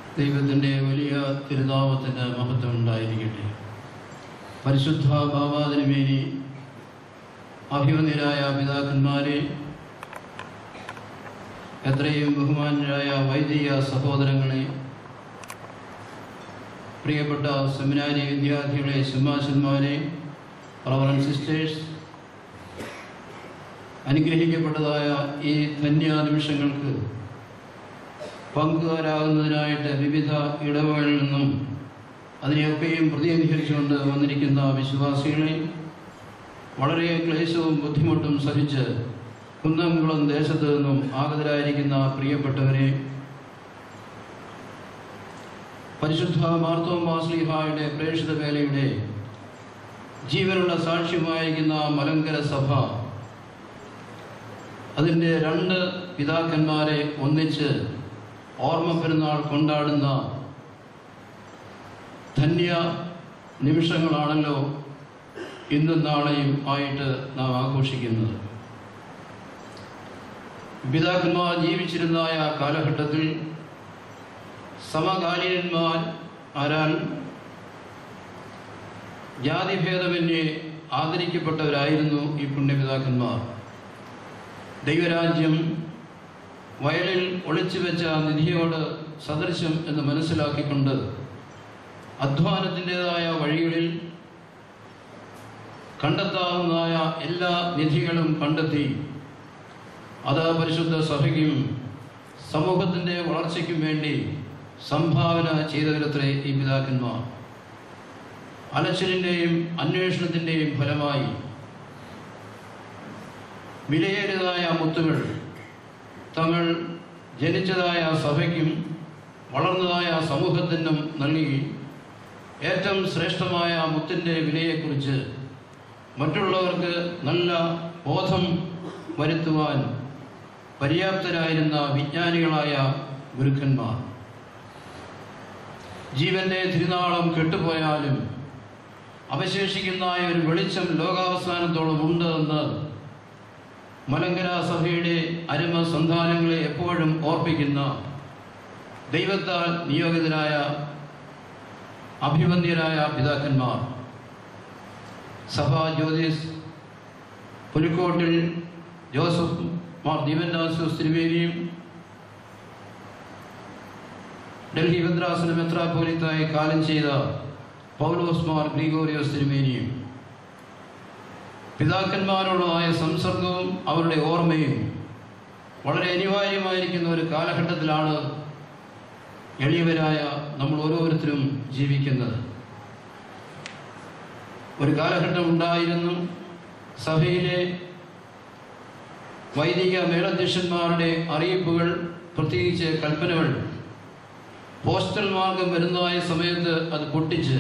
ദൈവത്തിൻ്റെ വലിയ തിരുനാമത്തിന് മഹത്വം ഉണ്ടായിരിക്കട്ടെ പരിശുദ്ധ ബാബാതിനുമേനി അഭിമന്യരായ പിതാക്കന്മാരെ എത്രയും ബഹുമാനരായ വൈദിക സഹോദരങ്ങളെ പ്രിയപ്പെട്ട സെമിനാരി വിദ്യാർത്ഥികളെ സിംഹാസന്മാരെ റവറൻ സിസ്റ്റേഴ്സ് അനുഗ്രഹിക്കപ്പെട്ടതായ ഈ ധന്യ നിമിഷങ്ങൾക്ക് പങ്കുകാരാകുന്നതിനായിട്ട് വിവിധ ഇടവകളിൽ നിന്നും അതിനെയൊക്കെയും പ്രതിനിധീകരിച്ചുകൊണ്ട് വന്നിരിക്കുന്ന വിശ്വാസികളെ വളരെ ക്ലേശവും ബുദ്ധിമുട്ടും സഹിച്ച് കുന്നംകുളം ദേശത്ത് നിന്നും ആഗതരായിരിക്കുന്ന പ്രിയപ്പെട്ടവരെ പരിശുദ്ധ മാർത്തോമാസ്ലിഹായുടെ പ്രേക്ഷിത വേലയുടെ ജീവനുള്ള സാക്ഷ്യമായിരിക്കുന്ന മലങ്കര സഭ അതിൻ്റെ രണ്ട് പിതാക്കന്മാരെ ഒന്നിച്ച് ഓർമ്മ പെരുന്നാൾ കൊണ്ടാടുന്ന ധന്യ നിമിഷങ്ങളാണല്ലോ ഇന്നും നാളെയും ആയിട്ട് നാം ആഘോഷിക്കുന്നത് പിതാക്കന്മാർ ജീവിച്ചിരുന്ന ആ കാലഘട്ടത്തിൽ സമകാലീനന്മാർ ആരാൽ ജാതിഭേദമന്യേ ആദരിക്കപ്പെട്ടവരായിരുന്നു ഈ പുണ്യപിതാക്കന്മാർ ദൈവരാജ്യം വയലിൽ ഒളിച്ചു വെച്ച നിധിയോട് സദൃശം എന്ന് മനസ്സിലാക്കിക്കൊണ്ട് അധ്വാനത്തിൻ്റെതായ വഴികളിൽ കണ്ടെത്താവുന്നതായ എല്ലാ നിധികളും കണ്ടെത്തി അത് പരിശുദ്ധ സഭയ്ക്കും സമൂഹത്തിൻ്റെ വളർച്ചയ്ക്കും വേണ്ടി സംഭാവന ചെയ്തവരത്രേ ഈ പിതാക്കന്മാർ അലച്ചിലിൻ്റെയും അന്വേഷണത്തിൻ്റെയും ഫലമായി വിലയേറിയതായ മുത്തുകൾ തങ്ങൾ ജനിച്ചതായ സഭയ്ക്കും വളർന്നതായ സമൂഹത്തിനും നൽകി ഏറ്റവും ശ്രേഷ്ഠമായ മുത്തിൻ്റെ വിലയെക്കുറിച്ച് മറ്റുള്ളവർക്ക് നല്ല ബോധം വരുത്തുവാൻ പര്യാപ്തരായിരുന്ന വിജ്ഞാനികളായ ഗുരുക്കന്മാർ ജീവന്റെ തിരുനാളം കെട്ടുപോയാലും അവശേഷിക്കുന്ന ഒരു വെളിച്ചം ലോകാവസാനത്തോളം ഉണ്ട് എന്ന് മലങ്കര സഭയുടെ അരുമ സന്താനങ്ങളെ എപ്പോഴും ഓർപ്പിക്കുന്ന ദൈവത്താൽ നിയോഗിതരായ അഭിവന്ദ്യരായ പിതാക്കന്മാർ സഭാ ജ്യോതിസ് പുലിക്കോട്ടിൽ ജോസഫ് മാർ ദീപൻദാസ് തിരുവേദിയും ഡൽഹി ഭദ്രാസന മെത്രാപോലിത്തായി കാലം ചെയ്ത പൗലോസ് മാർ ഗ്രിഗോറിയോസ് തിരുമേനിയും പിതാക്കന്മാരോടായ സംസർഗവും അവരുടെ ഓർമ്മയും വളരെ അനിവാര്യമായിരിക്കുന്ന ഒരു കാലഘട്ടത്തിലാണ് എളിയവരായ നമ്മൾ ഓരോരുത്തരും ജീവിക്കുന്നത് ഒരു കാലഘട്ടം ഉണ്ടായിരുന്നു സഭയിലെ വൈദിക മേലധ്യക്ഷന്മാരുടെ അറിയിപ്പുകൾ പ്രത്യേകിച്ച് കൽപ്പനകൾ പോസ്റ്റൽ മാർഗം വരുന്നതായ സമയത്ത് അത് പൊട്ടിച്ച്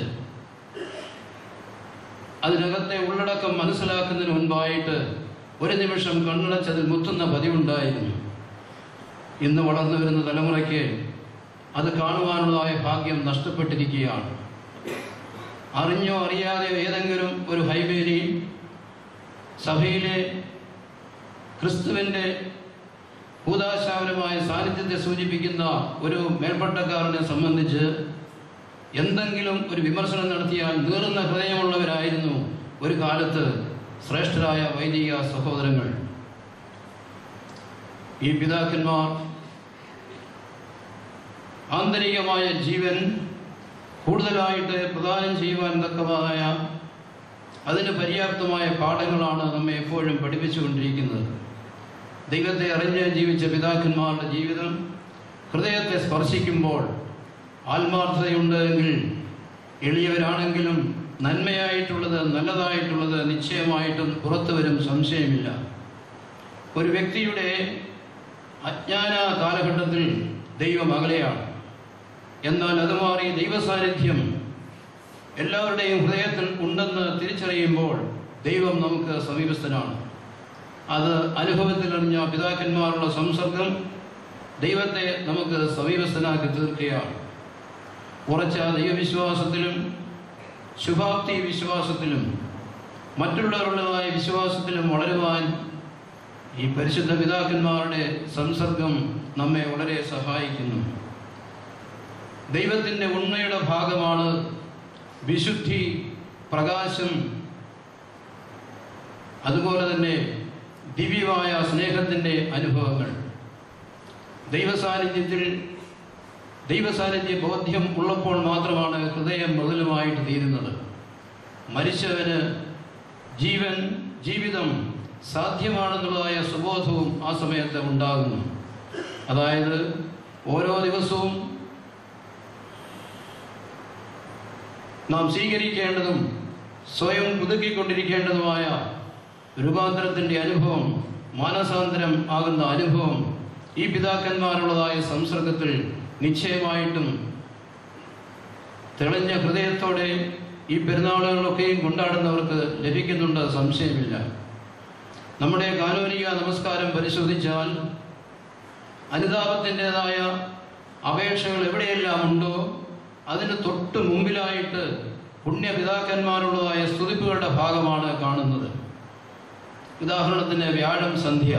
അതിനകത്തെ ഉള്ളടക്കം മനസ്സിലാക്കുന്നതിന് മുൻപായിട്ട് ഒരു നിമിഷം കണ്ണടച്ചതിൽ മുത്തുന്ന പതിവുണ്ടായിരുന്നു ഇന്ന് വളർന്നു വരുന്ന തലമുറയ്ക്ക് അത് കാണുവാനുള്ളതായ ഭാഗ്യം നഷ്ടപ്പെട്ടിരിക്കുകയാണ് അറിഞ്ഞോ അറിയാതെയോ ഏതെങ്കിലും ഒരു ഹൈവേലി സഭയിലെ ക്രിസ്തുവിൻ്റെ ഭൂതാശാപനമായ സാന്നിധ്യത്തെ സൂചിപ്പിക്കുന്ന ഒരു മേൽപ്പട്ടക്കാരനെ സംബന്ധിച്ച് എന്തെങ്കിലും ഒരു വിമർശനം നടത്തിയാൽ നീറുന്ന ഹൃദയമുള്ളവരായിരുന്നു ഒരു കാലത്ത് ശ്രേഷ്ഠരായ വൈദിക സഹോദരങ്ങൾ ഈ പിതാക്കന്മാർ ആന്തരികമായ ജീവൻ കൂടുതലായിട്ട് പ്രദാനം ചെയ്യുവാൻ തക്കമായ അതിന് പര്യാപ്തമായ പാഠങ്ങളാണ് നമ്മെ എപ്പോഴും പഠിപ്പിച്ചുകൊണ്ടിരിക്കുന്നത് ദൈവത്തെ അറിഞ്ഞ് ജീവിച്ച പിതാക്കന്മാരുടെ ജീവിതം ഹൃദയത്തെ സ്പർശിക്കുമ്പോൾ ആത്മാർത്ഥതയുണ്ട് എങ്കിൽ എളിയവരാണെങ്കിലും നന്മയായിട്ടുള്ളത് നല്ലതായിട്ടുള്ളത് നിശ്ചയമായിട്ടും പുറത്തു വരും സംശയമില്ല ഒരു വ്യക്തിയുടെ അജ്ഞാന കാലഘട്ടത്തിൽ ദൈവം അകലെയാണ് എന്നാൽ അത് മാറി ദൈവസാന്നിധ്യം എല്ലാവരുടെയും ഹൃദയത്തിൽ ഉണ്ടെന്ന് തിരിച്ചറിയുമ്പോൾ ദൈവം നമുക്ക് സമീപസ്ഥനാണ് അത് അനുഭവത്തിൽ അറിഞ്ഞ പിതാക്കന്മാരുടെ സംസർഗം ദൈവത്തെ നമുക്ക് സമീപസ്ഥനാക്കി തീർക്കുകയാണ് ഉറച്ച ദൈവവിശ്വാസത്തിലും ശുഭാപ്തി വിശ്വാസത്തിലും മറ്റുള്ളവരുള്ളതായ വിശ്വാസത്തിലും വളരുവാൻ ഈ പരിശുദ്ധ പിതാക്കന്മാരുടെ സംസർഗം നമ്മെ വളരെ സഹായിക്കുന്നു ദൈവത്തിൻ്റെ ഉണ്മയുടെ ഭാഗമാണ് വിശുദ്ധി പ്രകാശം അതുപോലെ തന്നെ ദിവ്യമായ സ്നേഹത്തിൻ്റെ അനുഭവങ്ങൾ ദൈവസാന്നിധ്യത്തിൽ ദൈവസാന്നിധ്യ ബോധ്യം ഉള്ളപ്പോൾ മാത്രമാണ് ഹൃദയം മൃദുലമായിട്ട് തീരുന്നത് മരിച്ചവന് ജീവൻ ജീവിതം സാധ്യമാണെന്നുള്ളതായ സുബോധവും ആ സമയത്ത് ഉണ്ടാകുന്നു അതായത് ഓരോ ദിവസവും നാം സ്വീകരിക്കേണ്ടതും സ്വയം പുതുക്കിക്കൊണ്ടിരിക്കേണ്ടതുമായ രൂപാന്തരത്തിൻ്റെ അനുഭവം മാനസാന്തരം ആകുന്ന അനുഭവം ഈ പിതാക്കന്മാരുള്ളതായ സംസർഗത്തിൽ നിശ്ചയമായിട്ടും തെളിഞ്ഞ ഹൃദയത്തോടെ ഈ പെരുന്നാളുകളൊക്കെയും കൊണ്ടാടുന്നവർക്ക് ലഭിക്കുന്നുണ്ട് സംശയമില്ല നമ്മുടെ കാനോനിക നമസ്കാരം പരിശോധിച്ചാൽ അനുതാപത്തിൻ്റെതായ അപേക്ഷകൾ എവിടെയെല്ലാം ഉണ്ടോ അതിന് തൊട്ട് മുമ്പിലായിട്ട് പുണ്യപിതാക്കന്മാരുള്ളതായ സ്തുതിപ്പുകളുടെ ഭാഗമാണ് കാണുന്നത് ഉദാഹരണത്തിന് വ്യാഴം സന്ധ്യ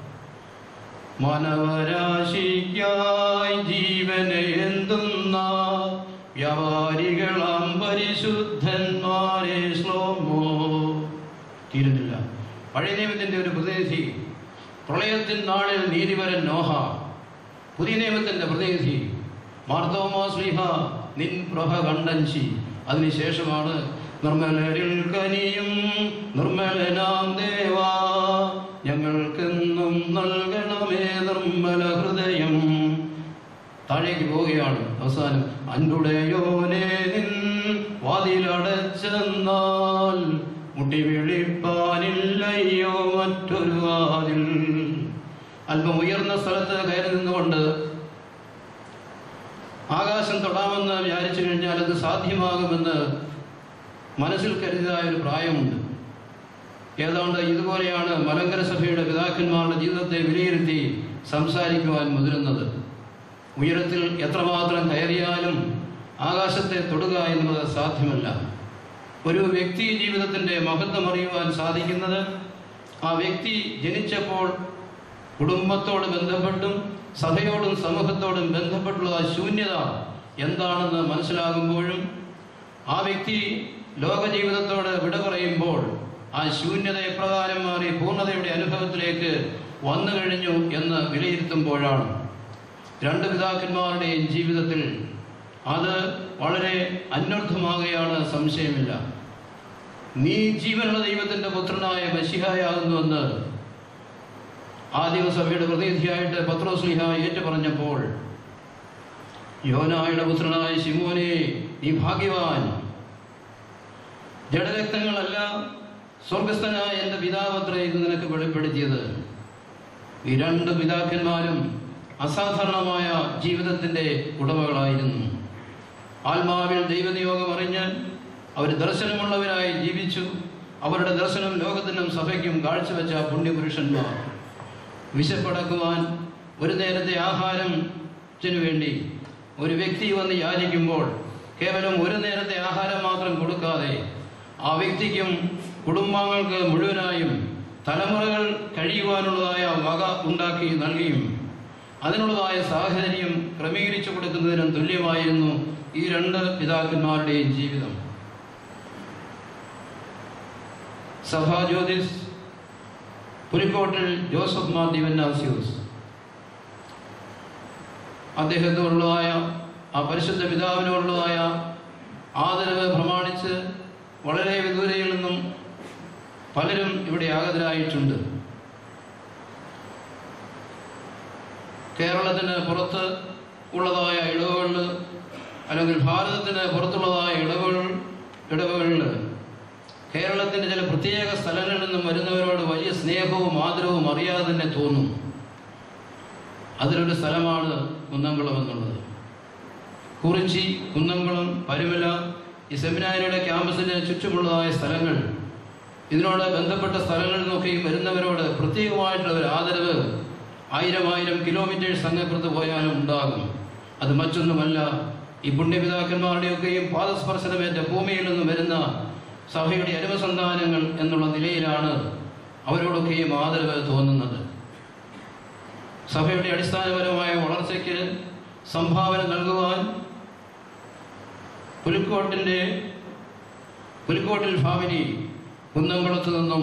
മാനവരാശിക്കായി ജീവനെ എന്തുന്ന വ്യാപാരികളാം പരിശുദ്ധന്മാരെ ശ്ലോമോ തീരുന്നില്ല പഴയ നിയമത്തിൻ്റെ ഒരു പ്രതിനിധി പ്രളയത്തിൻ നാളിൽ നീതിവരൻ നോഹ പുതിയ നിയമത്തിൻ്റെ പ്രതിനിധി മാർത്തോമാ ശ്രീഹ നിൻ പ്രഭ കണ്ടൻശി അതിനുശേഷമാണ് നിർമ്മലരിൽ കനിയും നിർമ്മലനാം ദേവാ ഞങ്ങൾക്കെന്നും നൽകണമേ നിർമ്മല ഹൃദയം താഴേക്ക് പോവുകയാണ് അവസാനം അൻപുടയോനെ നിൻ വാതിലടച്ചെന്നാൽ മുട്ടി വിളിപ്പാനില്ലയോ മറ്റൊരു വാതിൽ അല്പം ഉയർന്ന സ്ഥലത്ത് കയറി നിന്നുകൊണ്ട് ആകാശം തൊടാമെന്ന് വിചാരിച്ചു കഴിഞ്ഞാൽ അത് സാധ്യമാകുമെന്ന് മനസ്സിൽ കരുതിയതായ ഒരു പ്രായമുണ്ട് ഏതാണ്ട് ഇതുപോലെയാണ് മലങ്കര സഭയുടെ പിതാക്കന്മാരുടെ ജീവിതത്തെ വിലയിരുത്തി സംസാരിക്കുവാൻ മുതിരുന്നത് ഉയരത്തിൽ എത്രമാത്രം കയറിയാലും ആകാശത്തെ തൊടുക എന്നുള്ളത് സാധ്യമല്ല ഒരു വ്യക്തി ജീവിതത്തിൻ്റെ മഹത്വം അറിയുവാൻ സാധിക്കുന്നത് ആ വ്യക്തി ജനിച്ചപ്പോൾ കുടുംബത്തോട് ബന്ധപ്പെട്ടും സഭയോടും സമൂഹത്തോടും ബന്ധപ്പെട്ടുള്ള ആ ശൂന്യത എന്താണെന്ന് മനസ്സിലാകുമ്പോഴും ആ വ്യക്തി ലോക ജീവിതത്തോട് വിട പറയുമ്പോൾ ആ ശൂന്യത എപ്രകാരം മാറി പൂർണ്ണതയുടെ അനുഭവത്തിലേക്ക് വന്നു കഴിഞ്ഞു എന്ന് വിലയിരുത്തുമ്പോഴാണ് രണ്ട് പിതാക്കന്മാരുടെയും ജീവിതത്തിൽ അത് വളരെ അന്വർത്ഥമാകുകയാണ് സംശയമില്ല നീ ജീവനുള്ള ദൈവത്തിൻ്റെ പുത്രനായ മഷിഹായാകുന്നുവെന്ന് ആദിമസഭയുടെ പ്രതിനിധിയായിട്ട് പത്രോസ്ലിഹ ഏറ്റുപറഞ്ഞപ്പോൾ യോനായുടെ പുത്രനായ ശിമോനെ നീ ഭാഗ്യവാൻ ജഡരക്തങ്ങളല്ല സ്വർഗസ്ഥനായ എൻ്റെ പിതാവത്രേ ഇത് നിനക്ക് വെളിപ്പെടുത്തിയത് ഈ രണ്ട് പിതാക്കന്മാരും അസാധാരണമായ ജീവിതത്തിൻ്റെ ഉടമകളായിരുന്നു ആത്മാവിൽ ദൈവനിയോഗം അറിഞ്ഞ് അവർ ദർശനമുള്ളവരായി ജീവിച്ചു അവരുടെ ദർശനം ലോകത്തിനും സഭയ്ക്കും കാഴ്ചവെച്ച പുണ്യപുരുഷന്മാർ വിശപ്പടക്കുവാൻ ഒരു നേരത്തെ ആഹാരത്തിനു വേണ്ടി ഒരു വ്യക്തി വന്ന് യാചിക്കുമ്പോൾ കേവലം ഒരു നേരത്തെ ആഹാരം മാത്രം കൊടുക്കാതെ ആ വ്യക്തിക്കും കുടുംബാംഗങ്ങൾക്ക് മുഴുവനായും തലമുറകൾ കഴിയുവാനുള്ളതായ വക ഉണ്ടാക്കി നൽകിയും അതിനുള്ളതായ സാഹചര്യം ക്രമീകരിച്ചു കൊടുക്കുന്നതിനും തുല്യമായിരുന്നു ഈ രണ്ട് പിതാക്കന്മാരുടെയും ജീവിതം സഭാ ജ്യോതിസ് പുലിക്കോട്ടിൽ ജോസഫ് മാർ ദിവന്നാസ്യൂസ് അദ്ദേഹത്തോടുള്ളതായ ആ പരിശുദ്ധ പിതാവിനോടുള്ളതായ ആദരവ് പ്രമാണിച്ച് വളരെ വിദൂരയിൽ നിന്നും പലരും ഇവിടെ ആഗതരായിട്ടുണ്ട് കേരളത്തിന് പുറത്ത് ഉള്ളതായ ഇടവുകളിൽ അല്ലെങ്കിൽ ഭാരതത്തിന് പുറത്തുള്ളതായ ഇടവുകൾ ഇടവുകളിൽ കേരളത്തിൻ്റെ ചില പ്രത്യേക സ്ഥലങ്ങളിൽ നിന്നും വരുന്നവരോട് വലിയ സ്നേഹവും ആദരവും അറിയാതെ തന്നെ തോന്നും അതിലൊരു സ്ഥലമാണ് കുന്നംകുളം എന്നുള്ളത് കുറിച്ചി കുന്നംകുളം പരുമല ഈ സെമിനാരിയുടെ ക്യാമ്പസിന് ചുറ്റുമുള്ളതായ സ്ഥലങ്ങൾ ഇതിനോട് ബന്ധപ്പെട്ട സ്ഥലങ്ങളിൽ നിന്നൊക്കെയും വരുന്നവരോട് പ്രത്യേകമായിട്ടുള്ള ഒരു ആദരവ് ആയിരം ആയിരം കിലോമീറ്റേഴ്സ് അങ്ങപ്പുറത്ത് പോയാലും ഉണ്ടാകും അത് മറ്റൊന്നുമല്ല ഈ പുണ്യപിതാക്കന്മാരുടെയൊക്കെയും പാദസ്പർശനമേറ്റ ഭൂമിയിൽ നിന്ന് വരുന്ന സഭയുടെ അരുമസന്താനങ്ങൾ എന്നുള്ള നിലയിലാണ് അവരോടൊക്കെയും ആദരവ് തോന്നുന്നത് സഭയുടെ അടിസ്ഥാനപരമായ വളർച്ചയ്ക്ക് സംഭാവന നൽകുവാൻ പുലിക്കോട്ടിൻ്റെ പുലിക്കോട്ടിൽ ഫാമിലി കുന്നംകുളത്ത് നിന്നും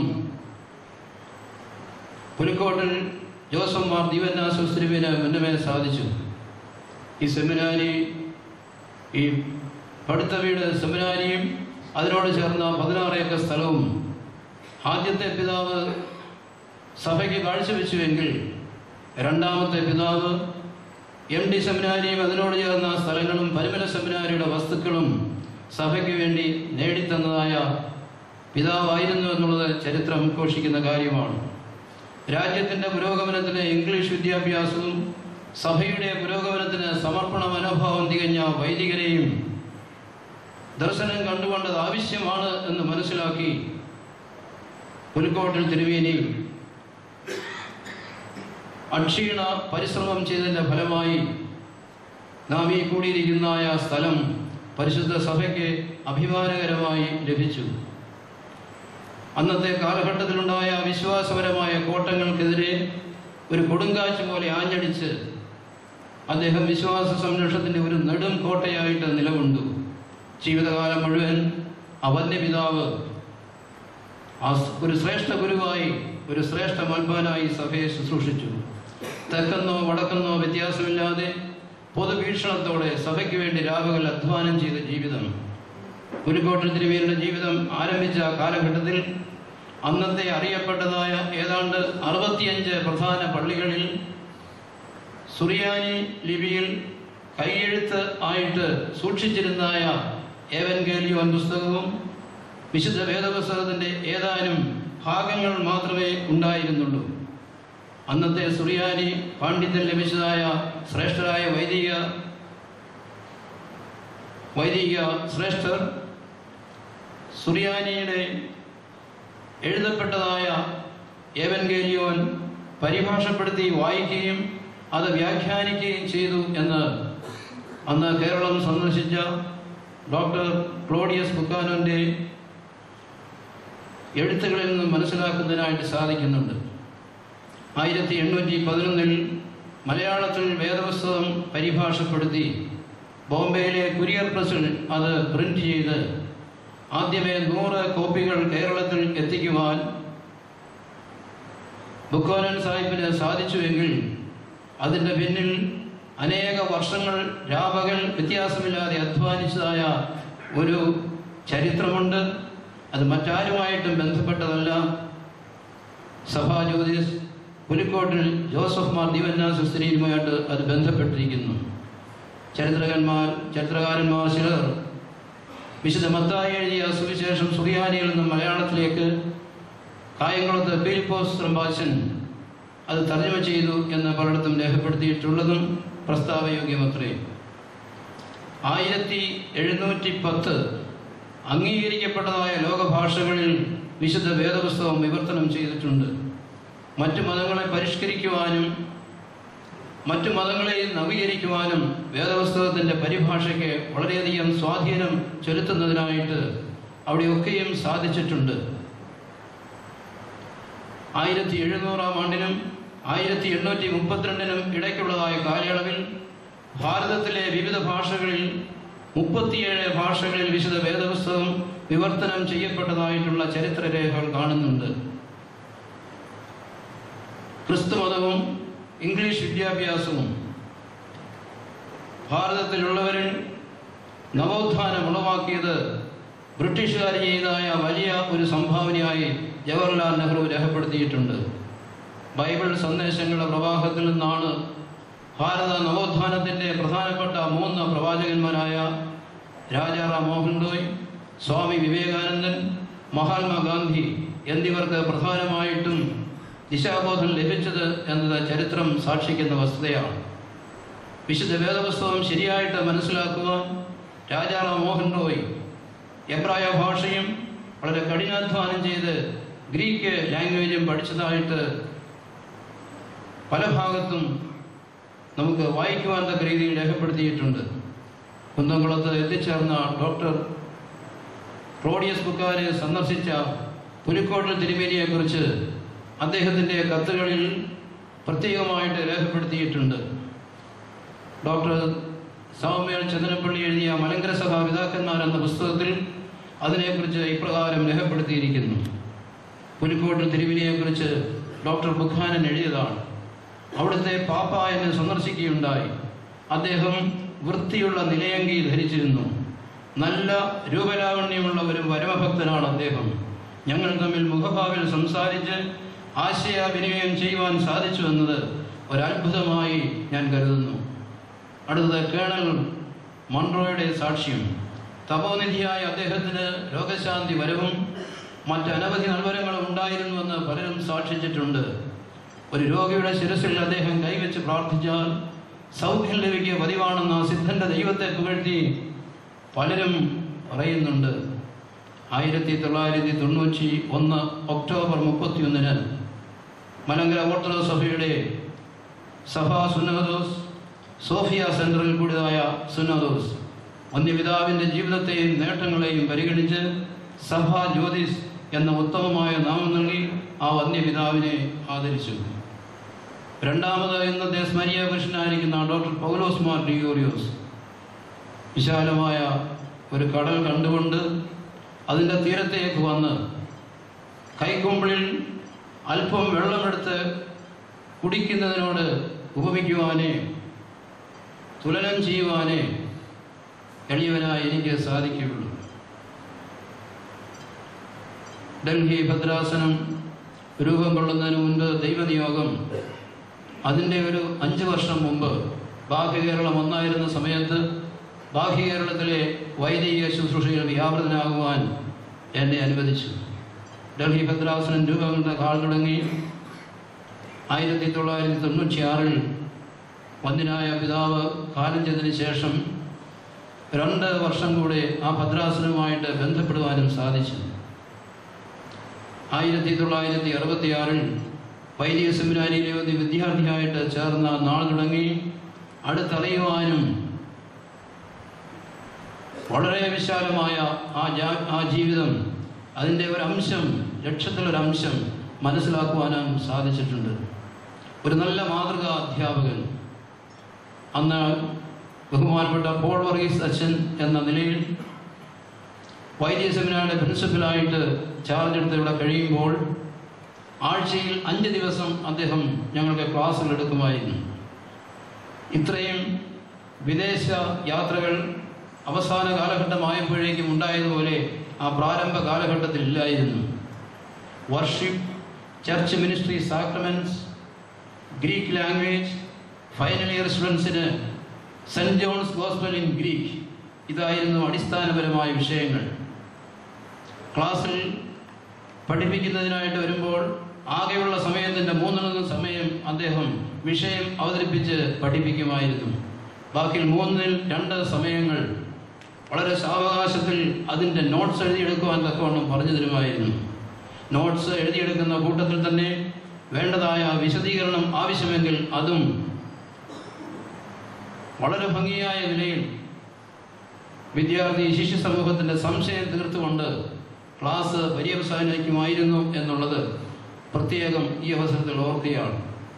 പുലിക്കോട്ടിൽ ജോസഫ് മാർ ദിവന്നാസുസ്ത്രിവിന് മുന്നമേ സാധിച്ചു ഈ സെമിനാരി ഈ പഠിത്ത വീട് സെമിനാരിയും അതിനോട് ചേർന്ന പതിനാറ് ഏക്കർ സ്ഥലവും ആദ്യത്തെ പിതാവ് സഭയ്ക്ക് കാഴ്ചവെച്ചുവെങ്കിൽ രണ്ടാമത്തെ പിതാവ് എം ഡി സെമിനാരിയും അതിനോട് ചേർന്ന സ്ഥലങ്ങളും പരിമല സെമിനാരിയുടെ വസ്തുക്കളും സഭയ്ക്ക് വേണ്ടി നേടിത്തന്നതായ പിതാവായിരുന്നു എന്നുള്ളത് ചരിത്രം ഘോഷിക്കുന്ന കാര്യമാണ് രാജ്യത്തിൻ്റെ പുരോഗമനത്തിന് ഇംഗ്ലീഷ് വിദ്യാഭ്യാസവും സഭയുടെ പുരോഗമനത്തിന് സമർപ്പണ മനോഭാവം തികഞ്ഞ വൈദികരെയും ദർശനം കണ്ടുകൊണ്ടത് ആവശ്യമാണ് എന്ന് മനസ്സിലാക്കി പുലിക്കോട്ടിൽ തിരുവേനി അക്ഷീണ പരിശ്രമം ചെയ്തതിൻ്റെ ഫലമായി നാം ഈ കൂടിയിരിക്കുന്ന സ്ഥലം പരിശുദ്ധ സഭയ്ക്ക് അഭിമാനകരമായി ലഭിച്ചു അന്നത്തെ കാലഘട്ടത്തിലുണ്ടായ വിശ്വാസപരമായ കോട്ടങ്ങൾക്കെതിരെ ഒരു കൊടുങ്കാറ്റ് പോലെ ആഞ്ഞടിച്ച് അദ്ദേഹം വിശ്വാസ സംരക്ഷണത്തിൻ്റെ ഒരു നെടും കോട്ടയായിട്ട് നിലകൊണ്ടു ജീവിതകാലം മുഴുവൻ അവന്റെ പിതാവ് ആ സ് ഒരു ശ്രേഷ്ഠ ഗുരുവായി ഒരു ശ്രേഷ്ഠ മൽപ്പാനായി സഭയെ ശുശ്രൂഷിച്ചു തെക്കെന്നോ വടക്കെന്നോ വ്യത്യാസമില്ലാതെ പൊതുവീക്ഷണത്തോടെ സഭയ്ക്ക് വേണ്ടി രാവുകൾ അധ്വാനം ചെയ്ത ജീവിതം പുലിക്കോട്ടിൽ തിരുവേലിയുടെ ജീവിതം ആരംഭിച്ച കാലഘട്ടത്തിൽ അന്നത്തെ അറിയപ്പെട്ടതായ ഏതാണ്ട് അറുപത്തിയഞ്ച് പ്രധാന പള്ളികളിൽ സുറിയാനി ലിപിയിൽ കൈയെഴുത്ത് ആയിട്ട് സൂക്ഷിച്ചിരുന്നായ ഏവൻഗേലിയോൻ പുസ്തകവും വിശുദ്ധ വേദപുസ്തകത്തിൻ്റെ ഏതാനും ഭാഗങ്ങൾ മാത്രമേ ഉണ്ടായിരുന്നുള്ളൂ അന്നത്തെ സുറിയാനി പാണ്ഡിത്യം ലഭിച്ചതായ ശ്രേഷ്ഠരായ വൈദിക വൈദിക ശ്രേഷ്ഠർ സുറിയാനിയുടെ എഴുതപ്പെട്ടതായ ഏവൻഗേലിയോൻ പരിഭാഷപ്പെടുത്തി വായിക്കുകയും അത് വ്യാഖ്യാനിക്കുകയും ചെയ്തു എന്ന് അന്ന് കേരളം സന്ദർശിച്ച ഡോക്ടർ ക്ലോഡിയസ് ബുക്കാനോന്റെ എഴുത്തുകളിൽ നിന്ന് മനസ്സിലാക്കുന്നതിനായിട്ട് സാധിക്കുന്നുണ്ട് ആയിരത്തി എണ്ണൂറ്റി പതിനൊന്നിൽ മലയാളത്തിൽ വേദപുസ്തകം പരിഭാഷപ്പെടുത്തി ബോംബെയിലെ കുരിയർ പ്രസിൽ അത് പ്രിന്റ് ചെയ്ത് ആദ്യമേ നൂറ് കോപ്പികൾ കേരളത്തിൽ എത്തിക്കുവാൻ ബുക്കോനൻ സാഹിബിന് സാധിച്ചുവെങ്കിൽ അതിൻ്റെ പിന്നിൽ അനേക വർഷങ്ങൾ രാപകൽ വ്യത്യാസമില്ലാതെ അധ്വാനിച്ചതായ ഒരു ചരിത്രമുണ്ട് അത് മറ്റാരുമായിട്ടും ബന്ധപ്പെട്ടതല്ല സഭാ ജ്യോതിസ് പുലിക്കോട്ടിൽ ജോസഫ് മാർ ദിവന്നാസുസ്ത്രീയുമായിട്ട് അത് ബന്ധപ്പെട്ടിരിക്കുന്നു ചരിത്രകന്മാർ ചരിത്രകാരന്മാർ ചിലർ വിശുദ്ധ മത്തായി എഴുതിയ സുവിശേഷം സുറിയാനിയിൽ നിന്നും മലയാളത്തിലേക്ക് കായംകുളത്ത് പീലിപ്പോസ് റംബാച്ചൻ അത് തർജ്ജമ ചെയ്തു എന്ന് പലയിടത്തും രേഖപ്പെടുത്തിയിട്ടുള്ളതും പ്രസ്താവയോഗ്യമത്രേ ആയിരത്തി എഴുന്നൂറ്റി പത്ത് അംഗീകരിക്കപ്പെട്ടതായ ലോകഭാഷകളിൽ വിശുദ്ധ വേദപുസ്തകം വിവർത്തനം ചെയ്തിട്ടുണ്ട് മറ്റു മതങ്ങളെ പരിഷ്കരിക്കുവാനും മറ്റു മതങ്ങളെ നവീകരിക്കുവാനും വേദപുസ്തകത്തിൻ്റെ പരിഭാഷയ്ക്ക് വളരെയധികം സ്വാധീനം ചെലുത്തുന്നതിനായിട്ട് അവിടെയൊക്കെയും സാധിച്ചിട്ടുണ്ട് ആയിരത്തി എഴുന്നൂറാം ആണ്ടിനും ആയിരത്തി എണ്ണൂറ്റി മുപ്പത്തിരണ്ടിനും ഇടയ്ക്കുള്ളതായ കാലയളവിൽ ഭാരതത്തിലെ വിവിധ ഭാഷകളിൽ മുപ്പത്തിയേഴ് ഭാഷകളിൽ വിശുദ്ധ വേദപുസ്തകം വിവർത്തനം ചെയ്യപ്പെട്ടതായിട്ടുള്ള ചരിത്രരേഖകൾ കാണുന്നുണ്ട് ക്രിസ്തുമതവും ഇംഗ്ലീഷ് വിദ്യാഭ്യാസവും ഭാരതത്തിലുള്ളവരിൽ നവോത്ഥാനം ഉളവാക്കിയത് ബ്രിട്ടീഷുകാർ ചെയ്തതായ വലിയ ഒരു സംഭാവനയായി ജവഹർലാൽ നെഹ്റു രേഖപ്പെടുത്തിയിട്ടുണ്ട് ബൈബിൾ സന്ദേശങ്ങളുടെ പ്രവാഹത്തിൽ നിന്നാണ് ഭാരത നവോത്ഥാനത്തിൻ്റെ പ്രധാനപ്പെട്ട മൂന്ന് പ്രവാചകന്മാരായ രാജാറാം മോഹൻ റോയ് സ്വാമി വിവേകാനന്ദൻ മഹാത്മാഗാന്ധി എന്നിവർക്ക് പ്രധാനമായിട്ടും ദിശാബോധം ലഭിച്ചത് എന്നത് ചരിത്രം സാക്ഷിക്കുന്ന വസ്തുതയാണ് വിശുദ്ധ വേദപുസ്തകം ശരിയായിട്ട് മനസ്സിലാക്കുവാൻ രാജാറാം മോഹൻ റോയ് എബ്രായ ഭാഷയും വളരെ കഠിനാധ്വാനം ചെയ്ത് ഗ്രീക്ക് ലാംഗ്വേജും പഠിച്ചതായിട്ട് പല ഭാഗത്തും നമുക്ക് വായിക്കുവാൻ തക്ക രീതിയിൽ രേഖപ്പെടുത്തിയിട്ടുണ്ട് കുന്നംകുളത്ത് എത്തിച്ചേർന്ന ഡോക്ടർ റോഡിയസ് ബുക്കാരെ സന്ദർശിച്ച പുലിക്കോട്ടിൽ തിരുമേനിയെക്കുറിച്ച് അദ്ദേഹത്തിൻ്റെ കത്തുകളിൽ പ്രത്യേകമായിട്ട് രേഖപ്പെടുത്തിയിട്ടുണ്ട് ഡോക്ടർ സാമ്യൽ ചന്ദ്രപ്പള്ളി എഴുതിയ മലങ്കര സഭാ പിതാക്കന്മാർ എന്ന പുസ്തകത്തിൽ അതിനെക്കുറിച്ച് ഇപ്രകാരം രേഖപ്പെടുത്തിയിരിക്കുന്നു പുലിക്കോട്ട് തിരുവിനെയെക്കുറിച്ച് ഡോക്ടർ ബുഖാനൻ എഴുതിയതാണ് അവിടുത്തെ പാപ്പ എന്നെ സന്ദർശിക്കുകയുണ്ടായി അദ്ദേഹം വൃത്തിയുള്ള നിലയങ്കി ധരിച്ചിരുന്നു നല്ല രൂപലാവണ്യമുള്ള ഒരു പരമഭക്തനാണ് അദ്ദേഹം ഞങ്ങൾ തമ്മിൽ മുഖഭാവിൽ സംസാരിച്ച് ആശയവിനിമയം ചെയ്യുവാൻ സാധിച്ചു എന്നത് ഒരത്ഭുതമായി ഞാൻ കരുതുന്നു അടുത്തത് കേണൽ മൺട്രോയുടെ സാക്ഷ്യം തപോനിധിയായ അദ്ദേഹത്തിന് രോഗശാന്തി വരവും മറ്റനവധി നൽവരങ്ങളും ഉണ്ടായിരുന്നുവെന്ന് പലരും സാക്ഷിച്ചിട്ടുണ്ട് ഒരു രോഗിയുടെ ശിരസിൽ അദ്ദേഹം കൈവച്ച് പ്രാർത്ഥിച്ചാൽ സൗഖ്യം ലഭിക്കുക പതിവാണെന്ന സിദ്ധന്റെ ദൈവത്തെ പുകഴ്ത്തി പലരും പറയുന്നുണ്ട് ആയിരത്തി തൊള്ളായിരത്തി തൊണ്ണൂറ്റി ഒന്ന് ഒക്ടോബർ മുപ്പത്തിയൊന്നിന് മലങ്കര ഓർത്തഡോക്സ് സഭയുടെ സഭാ സുനോദോസ് സോഫിയ സെൻറ്ററിൽ കൂടിയതായ സുനോദോസ് വന്യപിതാവിൻ്റെ ജീവിതത്തെയും നേട്ടങ്ങളെയും പരിഗണിച്ച് സഭാ ജ്യോതിസ് എന്ന ഉത്തമമായ നാമം നൽകി ആ വന്യപിതാവിനെ ആദരിച്ചു രണ്ടാമത് ഇന്നത്തെ സ്മരിയ പുരുഷനായിരിക്കുന്ന ഡോക്ടർ പൗലോസ് മാർ ഡിയോറിയോസ് വിശാലമായ ഒരു കടൽ കണ്ടുകൊണ്ട് അതിൻ്റെ തീരത്തേക്ക് വന്ന് കൈക്കുമ്പിളിൽ അല്പം വെള്ളമെടുത്ത് കുടിക്കുന്നതിനോട് ഉപമിക്കുവാനേ തുലനം ചെയ്യുവാനേ എളിയവനായി എനിക്ക് സാധിക്കുകയുള്ളൂ ഡൽഹി ഭദ്രാസനം രൂപം കൊള്ളുന്നതിന് മുൻപ് ദൈവനിയോഗം അതിൻ്റെ ഒരു അഞ്ച് വർഷം മുമ്പ് ബാഹ്യകേരളം ഒന്നായിരുന്ന സമയത്ത് ബാഹ്യകേരളത്തിലെ വൈദിക ശുശ്രൂഷയിൽ വ്യാപൃതനാകുവാൻ എന്നെ അനുവദിച്ചു ഡൽഹി ഭദ്രാസനം രൂപം കൊണ്ട കാൽ തുടങ്ങി ആയിരത്തി തൊള്ളായിരത്തി തൊണ്ണൂറ്റി ആറിൽ വന്യനായ പിതാവ് കാലം ചെയ്തതിന് ശേഷം രണ്ട് വർഷം കൂടെ ആ ഭദ്രാസനവുമായിട്ട് ബന്ധപ്പെടുവാനും സാധിച്ചു ആയിരത്തി തൊള്ളായിരത്തി അറുപത്തി ആറിൽ വൈദിക സെമിനാരിയിലെ ഒരു വിദ്യാർത്ഥിയായിട്ട് ചേർന്ന നാൾ തുടങ്ങി അടുത്തറിയുവാനും വളരെ വിശാലമായ ആ ജാ- ആ ജീവിതം അതിൻ്റെ ഒരു അംശം ലക്ഷ്യത്തിലൊരു അംശം മനസ്സിലാക്കുവാനും സാധിച്ചിട്ടുണ്ട് ഒരു നല്ല മാതൃകാ അധ്യാപകൻ അന്ന് ബഹുമാനപ്പെട്ട പോൾ വർഗീസ് അച്ഛൻ എന്ന നിലയിൽ വൈദ്യ സെമിനാറിന്റെ പ്രിൻസിപ്പലായിട്ട് ചാർജ് എടുത്ത് ഇവിടെ കഴിയുമ്പോൾ ആഴ്ചയിൽ അഞ്ച് ദിവസം അദ്ദേഹം ഞങ്ങൾക്ക് ക്ലാസ്സുകൾ എടുക്കുമായിരുന്നു ഇത്രയും വിദേശ യാത്രകൾ അവസാന കാലഘട്ടമായപ്പോഴേക്കും ഉണ്ടായതുപോലെ ആ പ്രാരംഭ കാലഘട്ടത്തിൽ ഇല്ലായിരുന്നു worship church ministry sacraments Greek language final year സ്റ്റുഡൻസിന് saint John's gospel in Greek ഇതായിരുന്നു അടിസ്ഥാനപരമായ വിഷയങ്ങൾ ക്ലാസ്സിൽ പഠിപ്പിക്കുന്നതിനായിട്ട് വരുമ്പോൾ ആകെയുള്ള സമയത്തിൻ്റെ മൂന്നിലൊന്ന് സമയം അദ്ദേഹം വിഷയം അവതരിപ്പിച്ച് പഠിപ്പിക്കുമായിരുന്നു ബാക്കി മൂന്നിൽ രണ്ട് സമയങ്ങൾ വളരെ സാവകാശത്തിൽ അതിൻ്റെ നോട്ട്സ് എഴുതിയെടുക്കുവാൻ തക്കവണ്ണം പറഞ്ഞു തരുമായിരുന്നു നോട്ട്സ് എഴുതിയെടുക്കുന്ന കൂട്ടത്തിൽ തന്നെ വേണ്ടതായ വിശദീകരണം ആവശ്യമെങ്കിൽ അതും വളരെ ഭംഗിയായ നിലയിൽ വിദ്യാർത്ഥി ശിശു സമൂഹത്തിൻ്റെ സംശയം തീർത്തുകൊണ്ട് ക്ലാസ് പര്യവസാനിക്കുമായിരുന്നു എന്നുള്ളത് പ്രത്യേകം ഈ അവസരത്തിൽ ഓർക്കുകയാണ്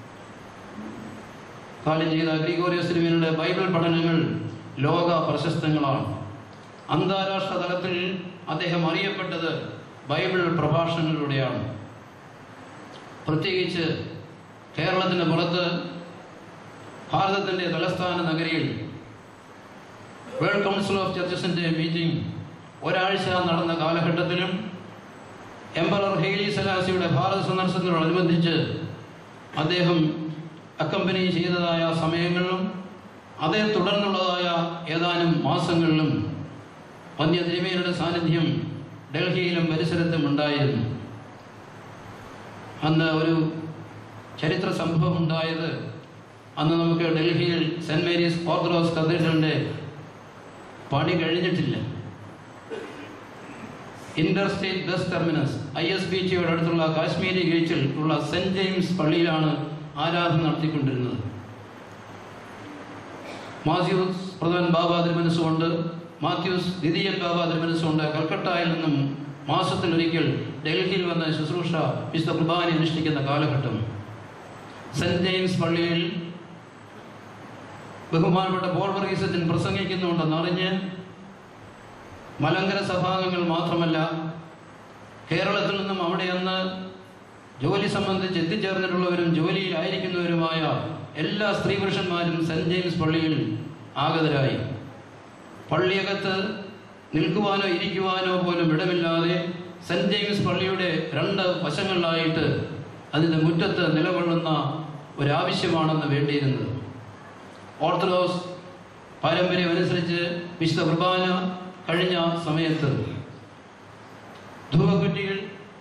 കാലം ചെയ്ത ഗ്രിഗോറിയസ് തിരുമേനിയുടെ ബൈബിൾ പഠനങ്ങൾ ലോക പ്രശസ്തങ്ങളാണ് അന്താരാഷ്ട്ര തലത്തിൽ അദ്ദേഹം അറിയപ്പെട്ടത് ബൈബിൾ പ്രഭാഷണങ്ങളിലൂടെയാണ് പ്രത്യേകിച്ച് കേരളത്തിന് പുറത്ത് ഭാരതത്തിൻ്റെ തലസ്ഥാന നഗരിയിൽ വേൾഡ് കൗൺസിൽ ഓഫ് ചർച്ചസിൻ്റെ മീറ്റിംഗ് ഒരാഴ്ച നടന്ന കാലഘട്ടത്തിലും എംപറർ ഹെയ്ലി സലാസിയുടെ ഭാരത സന്ദർശനത്തോടനുബന്ധിച്ച് അദ്ദേഹം അക്കമ്പനി ചെയ്തതായ സമയങ്ങളിലും അതേ തുടർന്നുള്ളതായ ഏതാനും മാസങ്ങളിലും വന്യദേവിയരുടെ സാന്നിധ്യം ഡൽഹിയിലും പരിസരത്തും ഉണ്ടായിരുന്നു അന്ന് ഒരു ചരിത്ര സംഭവം ഉണ്ടായത് അന്ന് നമുക്ക് ഡൽഹിയിൽ സെൻറ് മേരീസ് ഓർത്തഡോക്സ് കത്തീഡ്രലിൻ്റെ പണി കഴിഞ്ഞിട്ടില്ല inter state bus terminus I S B ടിയുടെ അടുത്തുള്ള കാശ്മീരി ഗേറ്റിൽ ഉള്ള സെന്റ് ജെയിംസ് പള്ളിയിലാണ് ആരാധന നടത്തിക്കൊണ്ടിരുന്നത് മാത്യൂസ് പ്രഥമൻ ബാബ തിരുമനസ്സുകൊണ്ട് മാത്യൂസ് ദ്വിതീയൻ ബാബ തിരുമനസ്സുകൊണ്ട് കൽക്കട്ടയിൽ നിന്നും മാസത്തിലൊരിക്കൽ ഡൽഹിയിൽ വന്ന് ശുശ്രൂഷ വിശുദ്ധ കുർബാന അനുഷ്ഠിക്കുന്ന കാലഘട്ടം സെന്റ് ജെയിംസ് പള്ളിയിൽ ബഹുമാനപ്പെട്ട പോൾ വർഗീസച്ചൻ പ്രസംഗിക്കുന്നുണ്ടെന്നറിഞ്ഞ് മലങ്കര സഭാംഗങ്ങൾ മാത്രമല്ല കേരളത്തിൽ നിന്നും അവിടെ അന്ന് ജോലി സംബന്ധിച്ച് എത്തിച്ചേർന്നിട്ടുള്ളവരും ജോലിയിലായിരിക്കുന്നവരുമായ എല്ലാ സ്ത്രീ പുരുഷന്മാരും സെന്റ് ജെയിംസ് പള്ളിയിൽ ആഗതരായി പള്ളിയകത്ത് നിൽക്കുവാനോ ഇരിക്കുവാനോ പോലും ഇടമില്ലാതെ സെന്റ് ജെയിംസ് പള്ളിയുടെ രണ്ട് വശങ്ങളിലായിട്ട് അതിൻ്റെ മുറ്റത്ത് നിലകൊള്ളുന്ന ഒരാവശ്യമാണെന്ന് വേണ്ടിയിരുന്നത് ഓർത്തഡോക്സ് പാരമ്പര്യം അനുസരിച്ച് വിശുദ്ധ കുർബാന കഴിഞ്ഞ സമയത്ത് ധൂപക്കുറ്റികൾ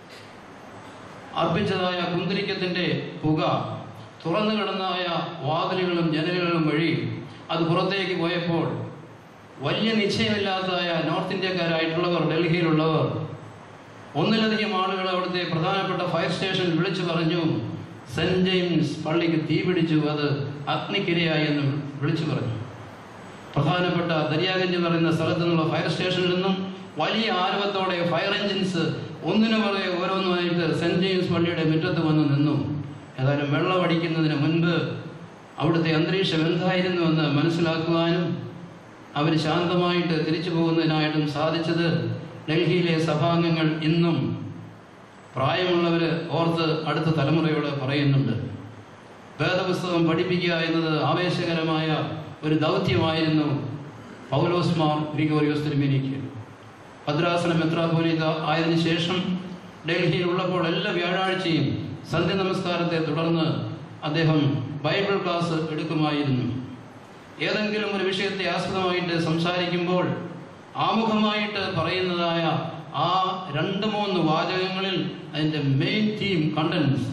അർപ്പിച്ചതായ കുന്തിരിക്കത്തിൻ്റെ പുക തുറന്നു കിടന്നായ വാതിലുകളും ജനലുകളും വഴി അത് പുറത്തേക്ക് പോയപ്പോൾ വലിയ നിശ്ചയമില്ലാത്തതായ നോർത്ത് ഇന്ത്യക്കാരായിട്ടുള്ളവർ ഡൽഹിയിലുള്ളവർ ഒന്നിലധികം ആളുകൾ അവിടുത്തെ പ്രധാനപ്പെട്ട ഫയർ സ്റ്റേഷനിൽ വിളിച്ചു പറഞ്ഞു സെന്റ് ജെയിംസ് പള്ളിക്ക് തീ പിടിച്ചു അത് അഗ്നിക്കിരയായി എന്ന് വിളിച്ചു പറഞ്ഞു പ്രധാനപ്പെട്ട ദരിയാഗഞ്ച് പറയുന്ന സ്ഥലത്ത് നിന്നുള്ള ഫയർ സ്റ്റേഷനിൽ നിന്നും വലിയ ആരവത്തോടെ ഫയർ എഞ്ചിൻസ് ഒന്നിനു പുറകെ ഓരോന്നുമായിട്ട് സെന്റ് ജെയിംസ് പള്ളിയുടെ മുറ്റത്ത് വന്ന് നിന്നു ഏതായാലും വെള്ളമടിക്കുന്നതിന് മുൻപ് അവിടുത്തെ അന്തരീക്ഷം എന്തായിരുന്നുവെന്ന് മനസ്സിലാക്കുവാനും അവർ ശാന്തമായിട്ട് തിരിച്ചു പോകുന്നതിനായിട്ടും സാധിച്ചത് ഡൽഹിയിലെ സഭാംഗങ്ങൾ ഇന്നും പ്രായമുള്ളവർ ഓർത്ത് അടുത്ത തലമുറയോട് പറയുന്നുണ്ട് വേദപുസ്തകം പഠിപ്പിക്കുക എന്നത് ആവേശകരമായ ഒരു ദൗത്യമായിരുന്നു പൗലോസ് മാർ ഗ്രിഗോറിയോസ് തിരുമേനിക്ക് ഭദ്രാസന മെത്രാപോലിത ആയതിനു ശേഷം ഡൽഹിയിൽ ഉള്ളപ്പോൾ എല്ലാ വ്യാഴാഴ്ചയും സന്ധ്യ നമസ്കാരത്തെ തുടർന്ന് അദ്ദേഹം ബൈബിൾ ക്ലാസ് എടുക്കുമായിരുന്നു ഏതെങ്കിലും ഒരു വിഷയത്തെ ആസ്പദമായിട്ട് സംസാരിക്കുമ്പോൾ ആമുഖമായിട്ട് പറയുന്നതായ ആ രണ്ട് മൂന്ന് വാചകങ്ങളിൽ അതിൻ്റെ മെയിൻ തീം കണ്ടൻസ്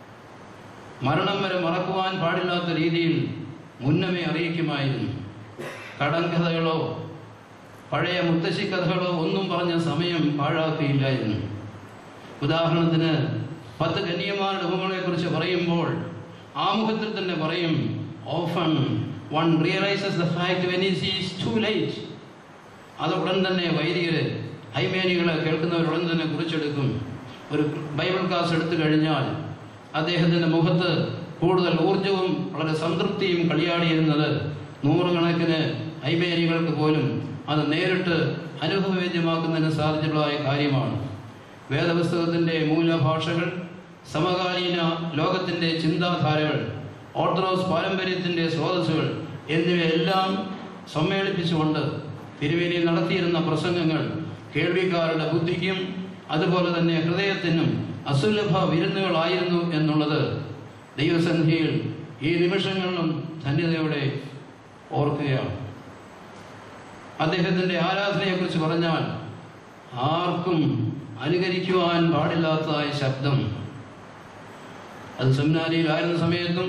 മരണം വരെ മറക്കുവാൻ പാടില്ലാത്ത രീതിയിൽ മുന്നമേ അറിയിക്കുമായിരുന്നു കടങ്കഥകളോ പഴയ മുത്തശ്ശി കഥകളോ ഒന്നും പറഞ്ഞ സമയം പാഴാക്കുകയില്ലായിരുന്നു ഉദാഹരണത്തിന് പത്ത് കന്യമാരുടെ ഉപങ്ങളെക്കുറിച്ച് പറയുമ്പോൾ ആമുഖത്തിൽ തന്നെ പറയും often one realises the fact when is is too late അത് ഉടൻ തന്നെ വൈദികര് ഹൈമേനികളെ കേൾക്കുന്നവർ ഉടൻ തന്നെ കുറിച്ചെടുക്കും ഒരു ബൈബിൾ ക്ലാസ് എടുത്തു കഴിഞ്ഞാൽ അദ്ദേഹത്തിൻ്റെ മുഖത്ത് കൂടുതൽ ഊർജവും വളരെ സംതൃപ്തിയും കളിയാടിയിരുന്നത് നൂറുകണക്കിന് ഹൈമേനികൾക്ക് പോലും അത് നേരിട്ട് അനുഭവവേദ്യമാക്കുന്നതിന് സാധിച്ചിട്ടുള്ളതായ കാര്യമാണ് വേദപുസ്തകത്തിൻ്റെ മൂലഭാഷകൾ സമകാലീന ലോകത്തിൻ്റെ ചിന്താധാരകൾ ഓർത്തഡോക്സ് പാരമ്പര്യത്തിൻ്റെ സ്രോതസ്സുകൾ എന്നിവയെല്ലാം സമ്മേളിപ്പിച്ചുകൊണ്ട് തിരുവേലി നടത്തിയിരുന്ന പ്രസംഗങ്ങൾ കേൾവിക്കാരുടെ ബുദ്ധിക്കും അതുപോലെ തന്നെ ഹൃദയത്തിനും അസുലഭ വിരുന്നുകളായിരുന്നു എന്നുള്ളത് ദൈവസന്ധിയിൽ ഈ നിമിഷങ്ങളിലും ധന്യതയോടെ ഓർക്കുകയാണ് അദ്ദേഹത്തിൻ്റെ ആരാധനയെക്കുറിച്ച് പറഞ്ഞാൽ ആർക്കും അനുകരിക്കുവാൻ പാടില്ലാത്തതായ ശബ്ദം അത് സെമിനാരിയിലായിരുന്ന സമയത്തും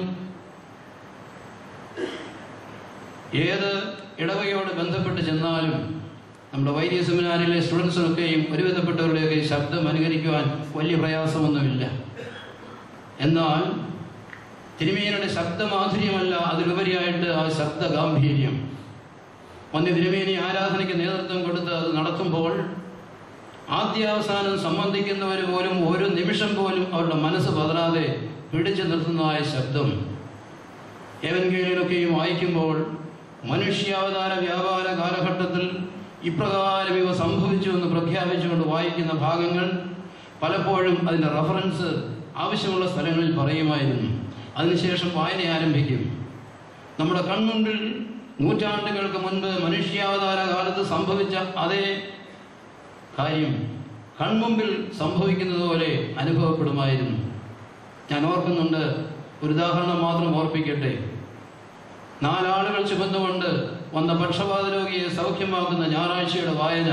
ഏത് ഇടവകയോട് ബന്ധപ്പെട്ട് ചെന്നാലും നമ്മുടെ വൈദ്യ സെമിനാരിലെ സ്റ്റുഡൻസിനൊക്കെയും ഒരുവിധപ്പെട്ടവരുടെയൊക്കെ ശബ്ദം അനുകരിക്കുവാൻ വലിയ പ്രയാസമൊന്നുമില്ല എന്നാൽ തിരുമേനിയുടെ ശബ്ദമാധുര്യമല്ല അതിലുപരിയായിട്ട് ആ ശബ്ദ ഗാംഭീര്യം വന്യ തിരുമേനി ആരാധനയ്ക്ക് നേതൃത്വം കൊടുത്ത് അത് നടത്തുമ്പോൾ ആദ്യാവസാനം സംബന്ധിക്കുന്നവർ പോലും ഒരു നിമിഷം പോലും അവരുടെ മനസ്സ് പതറാതെ പിടിച്ചു നിർത്തുന്നതായ ശബ്ദം ഏവൻകേലിനൊക്കെയും വായിക്കുമ്പോൾ മനുഷ്യാവതാര വ്യാപാര കാലഘട്ടത്തിൽ ഇപ്രകാരം ഇവ സംഭവിച്ചു എന്ന് പ്രഖ്യാപിച്ചുകൊണ്ട് വായിക്കുന്ന ഭാഗങ്ങൾ പലപ്പോഴും അതിൻ്റെ റഫറൻസ് ആവശ്യമുള്ള സ്ഥലങ്ങളിൽ പറയുമായിരുന്നു അതിനുശേഷം വായന ആരംഭിക്കും നമ്മുടെ കൺമുമ്പിൽ നൂറ്റാണ്ടുകൾക്ക് മുൻപ് മനുഷ്യാവതാര കാലത്ത് സംഭവിച്ച അതേ കാര്യം കൺമുമ്പിൽ സംഭവിക്കുന്നത് പോലെ അനുഭവപ്പെടുമായിരുന്നു ഞാൻ ഓർക്കുന്നുണ്ട് ഒരു ഉദാഹരണം മാത്രം ഓർപ്പിക്കട്ടെ നാലാളുകൾ ചുമന്നുകൊണ്ട് വന്ന പക്ഷപാത രോഗിയെ സൗഖ്യമാക്കുന്ന ഞായറാഴ്ചയുടെ വായന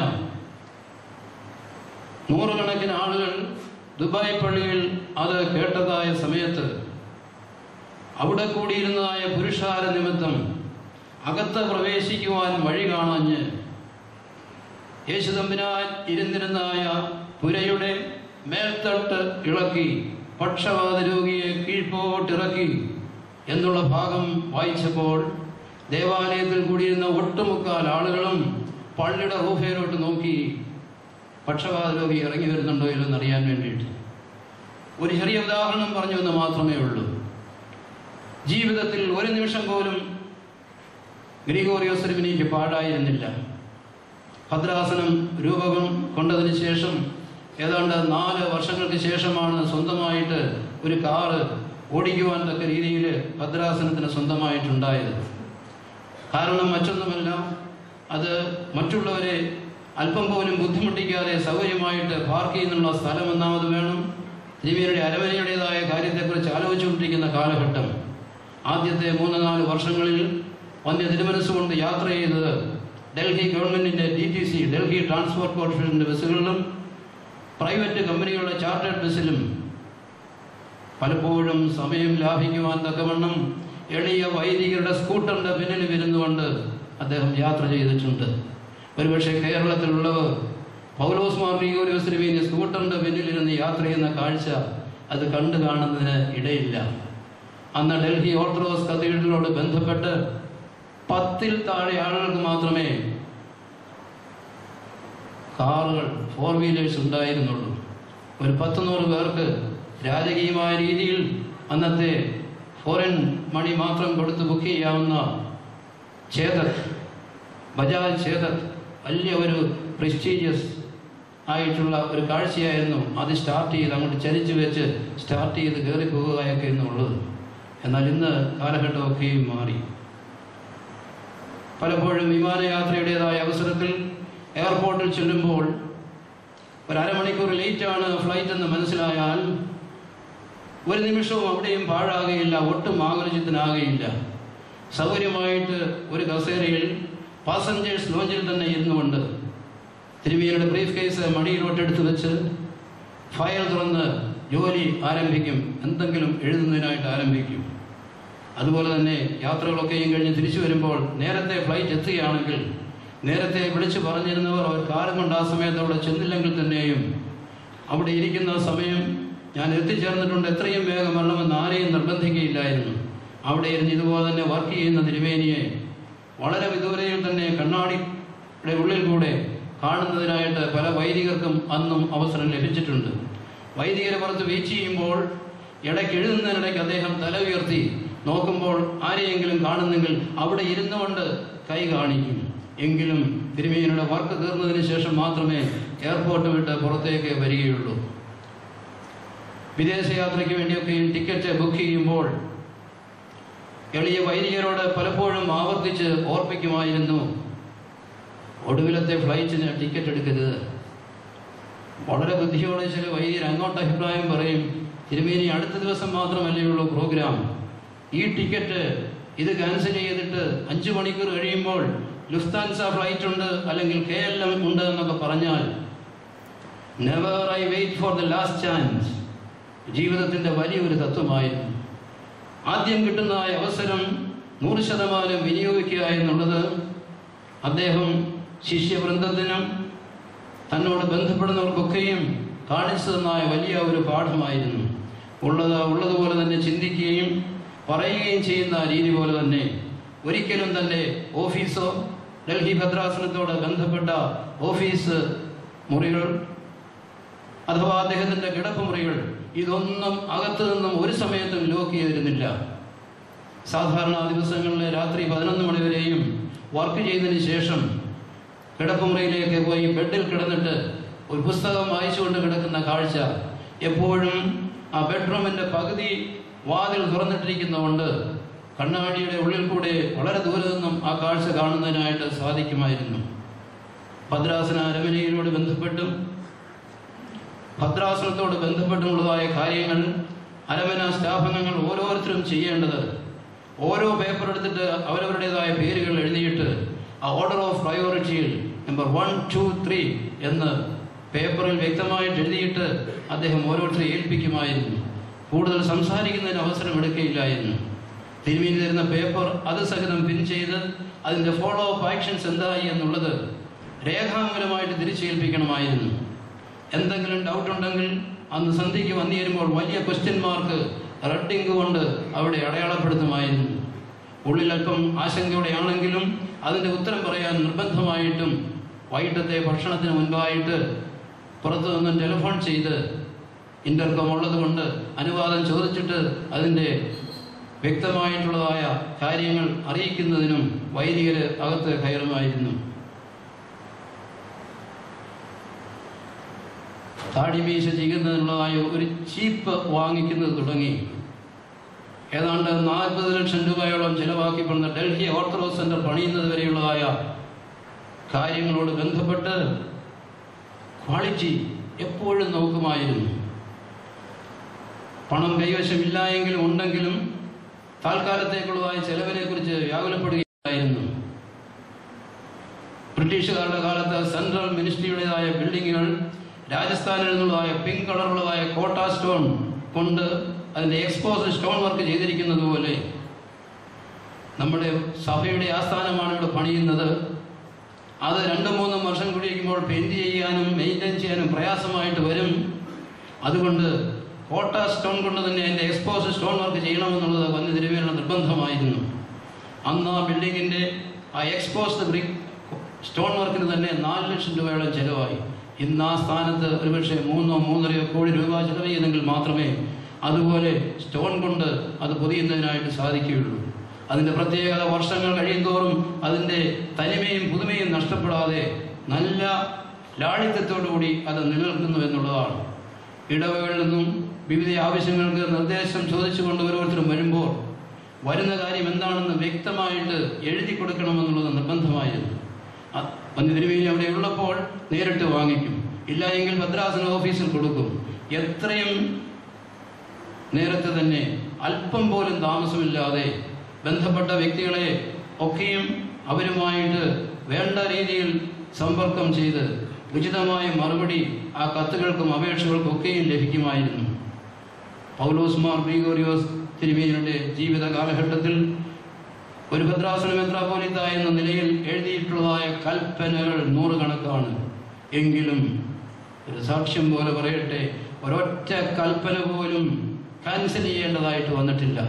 നൂറുകണക്കിന് ആളുകൾ ദുബായ് പള്ളിയിൽ അത് കേട്ടതായ സമയത്ത് അവിടെ കൂടിയിരുന്നതായ പുരുഷാര നിമിത്തം അകത്ത് പ്രവേശിക്കുവാൻ വഴി കാണാഞ്ഞ് യേശുതമ്പിനാൻ ഇരുന്നിരുന്നായ പുരയുടെ മേൽത്തട്ട് ഇളക്കി പക്ഷപാത രോഗിയെ കീഴ്പോട്ടിറക്കി എന്നുള്ള ഭാഗം വായിച്ചപ്പോൾ ദേവാലയത്തിൽ കൂടിയിരുന്ന ഒട്ടുമുക്കാൽ ആളുകളും പള്ളിയുടെ റൂഫയിലോട്ട് നോക്കി പക്ഷപാത രോഗി ഇറങ്ങി വരുന്നുണ്ടോ ഇല്ലെന്ന് അറിയാൻ വേണ്ടിയിട്ട് ഒരു ചെറിയ ഉദാഹരണം പറഞ്ഞു എന്ന് മാത്രമേ ഉള്ളൂ ജീവിതത്തിൽ ഒരു നിമിഷം പോലും ഗ്രിഗോറിയോസ് തിരുമേനിക്ക് പാടായിരുന്നില്ല ഭദ്രാസനം രൂപം കൊണ്ടതിന് ശേഷം ഏതാണ്ട് നാല് വർഷങ്ങൾക്ക് ശേഷമാണ് സ്വന്തമായിട്ട് ഒരു കാറ് ഓടിക്കുവാൻ തക്ക രീതിയിൽ ഭദ്രാസനത്തിന് സ്വന്തമായിട്ടുണ്ടായത് കാരണം മറ്റൊന്നുമല്ല അത് മറ്റുള്ളവരെ അല്പം പോലും ബുദ്ധിമുട്ടിക്കാതെ സൗകര്യമായിട്ട് പാർക്ക് ചെയ്യുന്നുള്ള സ്ഥലം ഒന്നാമത് വേണം തിരുമേനിയുടെ അരമനയുടേതായ കാര്യത്തെക്കുറിച്ച് ആലോചിച്ചുകൊണ്ടിരിക്കുന്ന കാലഘട്ടം ആദ്യത്തെ മൂന്ന് നാല് വർഷങ്ങളിൽ വന്യ തിരുമനസ്സുകൊണ്ട് യാത്ര ചെയ്തത് ഡൽഹി ഗവൺമെന്റിന്റെ D T C Delhi transport കോർപ്പറേഷന്റെ ബസ്സുകളിലും പ്രൈവറ്റ് കമ്പനികളുടെ ചാർട്ടേഡ് ബസ്സിലും പലപ്പോഴും സമയം ലാഭിക്കുവാൻ തക്കവണ്ണം എളിയ വൈദികരുടെ സ്കൂട്ടറിന്റെ പിന്നിൽ ഇരുന്നുകൊണ്ട് അദ്ദേഹം യാത്ര ചെയ്തിട്ടുണ്ട് ഒരുപക്ഷെ കേരളത്തിലുള്ളവർ പൗലോസ് മാർ ഗ്രിഗോരിയോസ് തിരുമേനി സ്കൂട്ടറിന്റെ പിന്നിലിരുന്ന് യാത്ര ചെയ്യുന്ന കാഴ്ച അത് കണ്ടു കാണുന്നതിന് ഇടയില്ല അന്ന് ഡൽഹി ഓർത്തഡോക്സ് കത്തീഡ്രലിനോട് ബന്ധപ്പെട്ട് പത്തിൽ താഴെ ആളുകൾക്ക് മാത്രമേ കാറുകൾ ഫോർ വീലേഴ്സ് ഉണ്ടായിരുന്നുള്ളൂ ഒരു പത്ത് നൂറ് പേർക്ക് രാജകീയമായ രീതിയിൽ അന്നത്തെ ഫോറിൻ മണി മാത്രം കൊടുത്ത് ബുക്ക് ചെയ്യാവുന്ന ചേതക് ബജാജ് ചേതക് വലിയ ഒരു പ്രസ്റ്റീജിയസ് ആയിട്ടുള്ള ഒരു കാഴ്ചയായിരുന്നു അത് സ്റ്റാർട്ട് ചെയ്ത് അങ്ങോട്ട് ചരിച്ചു വെച്ച് സ്റ്റാർട്ട് ചെയ്ത് കയറി പോവുകയൊക്കെ എന്നുള്ളത് എന്നാൽ ഇന്ന് കാലഘട്ടമൊക്കെയും മാറി പലപ്പോഴും വിമാനയാത്രയുടേതായ അവസരത്തിൽ എയർപോർട്ടിൽ ചെല്ലുമ്പോൾ ഒരു അരമണിക്കൂർ ലേറ്റാണ് ഫ്ലൈറ്റ് എന്ന് മനസ്സിലായാൽ ഒരു നിമിഷവും അവിടെയും പാഴാകുകയില്ല ഒട്ടും ആകർഷിതനാകുകയില്ല സൗകര്യമായിട്ട് ഒരു കസേരയിൽ പാസഞ്ചേഴ്സ് ലോഞ്ചിൽ തന്നെ ഇരുന്നുകൊണ്ട് തിരുമിയയുടെ ബ്രീഫ് കേസ് മടിയിലോട്ടെടുത്ത് വെച്ച് ഫയൽ തുറന്ന് ജോലി ആരംഭിക്കും എന്തെങ്കിലും എഴുതുന്നതിനായിട്ട് ആരംഭിക്കും അതുപോലെ തന്നെ യാത്രകളൊക്കെയും കഴിഞ്ഞ് തിരിച്ചു വരുമ്പോൾ നേരത്തെ ഫ്ലൈറ്റ് എത്തുകയാണെങ്കിൽ നേരത്തെ വിളിച്ചു പറഞ്ഞിരുന്നവർ അവർ കാറും കൊണ്ട് ആ സമയത്ത് അവിടെ ചെന്നില്ലെങ്കിൽ തന്നെയും അവിടെ ഇരിക്കുന്ന സമയം ഞാൻ എത്തിച്ചേർന്നിട്ടുണ്ട് എത്രയും വേഗം വരണമെന്ന് ആരെയും നിർബന്ധിക്കുകയില്ലായിരുന്നു അവിടെ ഇരുന്ന് ഇതുപോലെ തന്നെ വർക്ക് ചെയ്യുന്ന തിരുമേനിയെ വളരെ വിദൂരയിൽ തന്നെ കണ്ണാടിയുടെ ഉള്ളിൽ കൂടെ കാണുന്നതിനായിട്ട് പല വൈദികർക്കും അന്നും അവസരം ലഭിച്ചിട്ടുണ്ട് വൈദികരെ പുറത്ത് വെയിറ്റ് ചെയ്യുമ്പോൾ ഇടയ്ക്ക് എഴുതുന്നതിനിടയ്ക്ക് അദ്ദേഹം തല ഉയർത്തി നോക്കുമ്പോൾ ആരെയെങ്കിലും കാണുന്നെങ്കിൽ അവിടെ ഇരുന്നുകൊണ്ട് കൈ കാണിക്കും എങ്കിലും തിരുമേനിയുടെ വർക്ക് തീർന്നതിന് ശേഷം മാത്രമേ എയർപോർട്ട് വിട്ട് പുറത്തേക്ക് വരികയുള്ളൂ വിദേശയാത്രയ്ക്ക് വേണ്ടിയൊക്കെയും ടിക്കറ്റ് ബുക്ക് ചെയ്യുമ്പോൾ എളിയ വൈദികരോട് പലപ്പോഴും ആവർത്തിച്ച് ഓർപ്പിക്കുമായിരുന്നു ഒടുവിലത്തെ ഫ്ലൈറ്റിന് ടിക്കറ്റ് എടുക്കരുത് വളരെ ബുദ്ധിയോടെ ചില വൈദ്യർ അങ്ങോട്ട് അഭിപ്രായം പറയും തിരുമേനി അടുത്ത ദിവസം മാത്രമല്ലേ ഉള്ളൂ പ്രോഗ്രാം ഈ ടിക്കറ്റ് ഇത് ക്യാൻസൽ ചെയ്തിട്ട് അഞ്ചു മണിക്കൂർ കഴിയുമ്പോൾ ലുഫ്താൻസ ഫ്ലൈറ്റ് ഉണ്ട് അല്ലെങ്കിൽ കെ എൽ എം ഉണ്ട് എന്നൊക്കെ പറഞ്ഞാൽ never I wait for the last chance ജീവിതത്തിൻ്റെ വലിയൊരു തത്വമായിരുന്നു ആദ്യം കിട്ടുന്ന ആ അവസരം നൂറ് ശതമാനം വിനിയോഗിക്കുക എന്നുള്ളത് അദ്ദേഹം ശിഷ്യവൃന്ദത്തിനും തന്നോട് ബന്ധപ്പെടുന്നവർക്കൊക്കെയും കാണിച്ചു തന്നായ വലിയ ഒരു പാഠമായിരുന്നു ഉള്ളത് ഉള്ളതുപോലെ തന്നെ ചിന്തിക്കുകയും പറയുകയും ചെയ്യുന്ന രീതി പോലെ തന്നെ ഒരിക്കലും തൻ്റെ ഓഫീസോ ഡൽഹി ഭദ്രാസനത്തോട് ബന്ധപ്പെട്ട ഓഫീസ് മുറികൾ അഥവാ അദ്ദേഹത്തിൻ്റെ കിടപ്പ് മുറികൾ ഇതൊന്നും അകത്തു നിന്നും ഒരു സമയത്തും ലോക്ക് ചെയ്തിരുന്നില്ല സാധാരണ ദിവസങ്ങളിലെ രാത്രി പതിനൊന്ന് മണി വരെയും വർക്ക് ചെയ്തതിന് ശേഷം കിടപ്പുമുറിയിലേക്ക് പോയി ബെഡിൽ കിടന്നിട്ട് ഒരു പുസ്തകം വായിച്ചുകൊണ്ട് കിടക്കുന്ന കാഴ്ച എപ്പോഴും ആ ബെഡ്റൂമിൻ്റെ പകുതി വാതിൽ തുറന്നിട്ടിരിക്കുന്നതുകൊണ്ട് കണ്ണാടിയുടെ ഉള്ളിൽ കൂടെ വളരെ ദൂരെ നിന്നും ആ കാഴ്ച കാണുന്നതിനായിട്ട് സാധിക്കുമായിരുന്നു ഭദ്രാസന അരമനയിലൂടെ ബന്ധപ്പെട്ടും ഭദ്രാസനത്തോട് ബന്ധപ്പെട്ടുള്ളതായ കാര്യങ്ങൾ അരമന സ്റ്റാഫംഗങ്ങൾ ഓരോരുത്തരും ചെയ്യേണ്ടത് ഓരോ പേപ്പർ എടുത്തിട്ട് അവരവരുടേതായ പേരുകൾ എഴുതിയിട്ട് ആ ഓർഡർ ഓഫ് പ്രയോറിറ്റിയിൽ നമ്പർ വൺ ടു ത്രീ എന്ന് പേപ്പറിൽ വ്യക്തമായിട്ട് എഴുതിയിട്ട് അദ്ദേഹം ഓരോരുത്തരെ ഏൽപ്പിക്കുമായിരുന്നു കൂടുതൽ സംസാരിക്കുന്നതിന് അവസരം എടുക്കുകയില്ലായിരുന്നു തിരുമേനി തരുന്ന പേപ്പർ അത് സഹിതം പിൻ ചെയ്ത് അതിൻ്റെ ഫോളോ അപ്പ് ആക്ഷൻസ് എന്തായി എന്നുള്ളത് രേഖാമൂലമായിട്ട് തിരിച്ചേൽപ്പിക്കണമായിരുന്നു എന്തെങ്കിലും ഡൗട്ട് ഉണ്ടെങ്കിൽ അന്ന് സന്ധ്യയ്ക്ക് വന്നു ചേരുമ്പോൾ വലിയ ക്വസ്റ്റ്യൻ മാർക്ക് റെഡിങ് കൊണ്ട് അവിടെ അടയാളപ്പെടുത്തുമായിരുന്നു ഉള്ളിൽ അല്പം ആശങ്കയോടെയാണെങ്കിലും അതിൻ്റെ ഉത്തരം പറയാൻ നിർബന്ധമായിട്ടും വൈകിട്ടത്തെ ഭക്ഷണത്തിന് മുൻപായിട്ട് പുറത്തു നിന്നും ടെലിഫോൺ ചെയ്ത് ഇൻ്റർകോം ഉള്ളതുകൊണ്ട് അനുവാദം ചോദിച്ചിട്ട് അതിൻ്റെ വ്യക്തമായിട്ടുള്ളതായ കാര്യങ്ങൾ അറിയിക്കുന്നതിനും വൈദികര് അകത്ത് കയറുമായിരുന്നു താടിമീശ ചെയ്യുന്നതിനുള്ളതായ ഒരു ചീപ്പ് വാങ്ങിക്കുന്നത് തുടങ്ങി ഏതാണ്ട് നാൽപ്പത് ലക്ഷം രൂപയോളം ചെലവാക്കിപ്പെടുന്ന ഡൽഹി ഓർത്തഡോക്സ് സെന്റർ പണിയുന്നത് വരെയുള്ളതായ കാര്യങ്ങളോട് ബന്ധപ്പെട്ട് ക്വാളിറ്റി എപ്പോഴും നോക്കുമായിരുന്നു പണം കൈവശമില്ല എങ്കിലും ഉണ്ടെങ്കിലും താൽക്കാലത്തേക്കുള്ളതായ ചെലവിനെ കുറിച്ച് വ്യാകുലപ്പെടുകയായിരുന്നു ബ്രിട്ടീഷുകാരുടെ കാലത്ത് സെൻട്രൽ മിനിസ്ട്രിയുടേതായ ബിൽഡിങ്ങുകൾ രാജസ്ഥാനിൽ നിന്നുള്ളതായ പിങ്ക് കളറുള്ളതായ കോട്ട സ്റ്റോൺ കൊണ്ട് അതിന്റെ എക്സ്പോസ് സ്റ്റോൺ വർക്ക് ചെയ്തിരിക്കുന്നത് പോലെ നമ്മുടെ സഭയുടെ ആസ്ഥാനമാണ് ഇവിടെ പണിയുന്നത് അത് രണ്ടും മൂന്നും വർഷം കൂടിയിരിക്കുമ്പോൾ പെയിന്റ് ചെയ്യാനും മെയിൻറ്റെയിൻ ചെയ്യാനും പ്രയാസമായിട്ട് വരും അതുകൊണ്ട് കോട്ട സ്റ്റോൺ കൊണ്ട് തന്നെ അതിന്റെ എക്സ്പോസ് സ്റ്റോൺ വർക്ക് ചെയ്യണമെന്നുള്ളത് വന്യ തിരുവേലുള്ള നിർബന്ധമായിരുന്നു അന്ന് ആ ബിൽഡിങ്ങിന്റെ ആ എക്സ്പോസ്ഡ് ബ്രിക്ക് സ്റ്റോൺ വർക്കിന് തന്നെ നാല് ലക്ഷം രൂപയോളം ചെലവായി ഇന്ന് ആ സ്ഥാനത്ത് ഒരുപക്ഷെ മൂന്നോ മൂന്നരയോ കോടി രൂപ ചെലവ് ചെയ്തെങ്കിൽ മാത്രമേ അതുപോലെ സ്റ്റോൺ കൊണ്ട് അത് പൊതിയുന്നതിനായിട്ട് സാധിക്കുകയുള്ളൂ അതിന്റെ പ്രത്യേകത വർഷങ്ങൾ കഴിയുന്തോറും അതിന്റെ തനിമയും പുതുമയും നഷ്ടപ്പെടാതെ നല്ല ലാളിത്യത്തോടുകൂടി അത് നിലനിൽക്കുന്നു എന്നുള്ളതാണ് ഇടവകളിൽ നിന്നും വിവിധ ആവശ്യങ്ങൾക്ക് നിർദ്ദേശം ചോദിച്ചുകൊണ്ട് ഓരോരുത്തരും വരുമ്പോൾ വരുന്ന കാര്യം എന്താണെന്ന് വ്യക്തമായിട്ട് എഴുതി കൊടുക്കണമെന്നുള്ളത് നിർബന്ധമായിരുന്നു തിരുവേലി അവിടെ ഉള്ളപ്പോൾ നേരിട്ട് വാങ്ങിക്കും ഇല്ല എങ്കിൽ ഭദ്രാസന ഓഫീസിൽ കൊടുക്കും എത്രയും നേരത്തെ തന്നെ അല്പം പോലും താമസമില്ലാതെ ബന്ധപ്പെട്ട വ്യക്തികളെ ഒക്കെയും അവരുമായിട്ട് വേണ്ട രീതിയിൽ സമ്പർക്കം ചെയ്ത് ഉചിതമായ മറുപടി ആ കത്തുകൾക്കും അപേക്ഷകൾക്കും ഒക്കെയും ലഭിക്കുമായിരുന്നു പൗലോസ് മാർ ഗ്രിഗോറിയോസ് തിരുമേനിയുടെ ജീവിത കാലഘട്ടത്തിൽ ഒരു ഭദ്രാസന മെത്രാപോലിത്ത എന്ന നിലയിൽ എഴുതിയിട്ടുള്ളതായ കൽപ്പനകൾ നൂറുകണക്കാണ് എങ്കിലും ഒരു സാക്ഷ്യം പോലെ പറയട്ടെ ഒരൊറ്റ കൽപ്പന പോലും ക്യാൻസൽ ചെയ്യേണ്ടതായിട്ട് വന്നിട്ടില്ല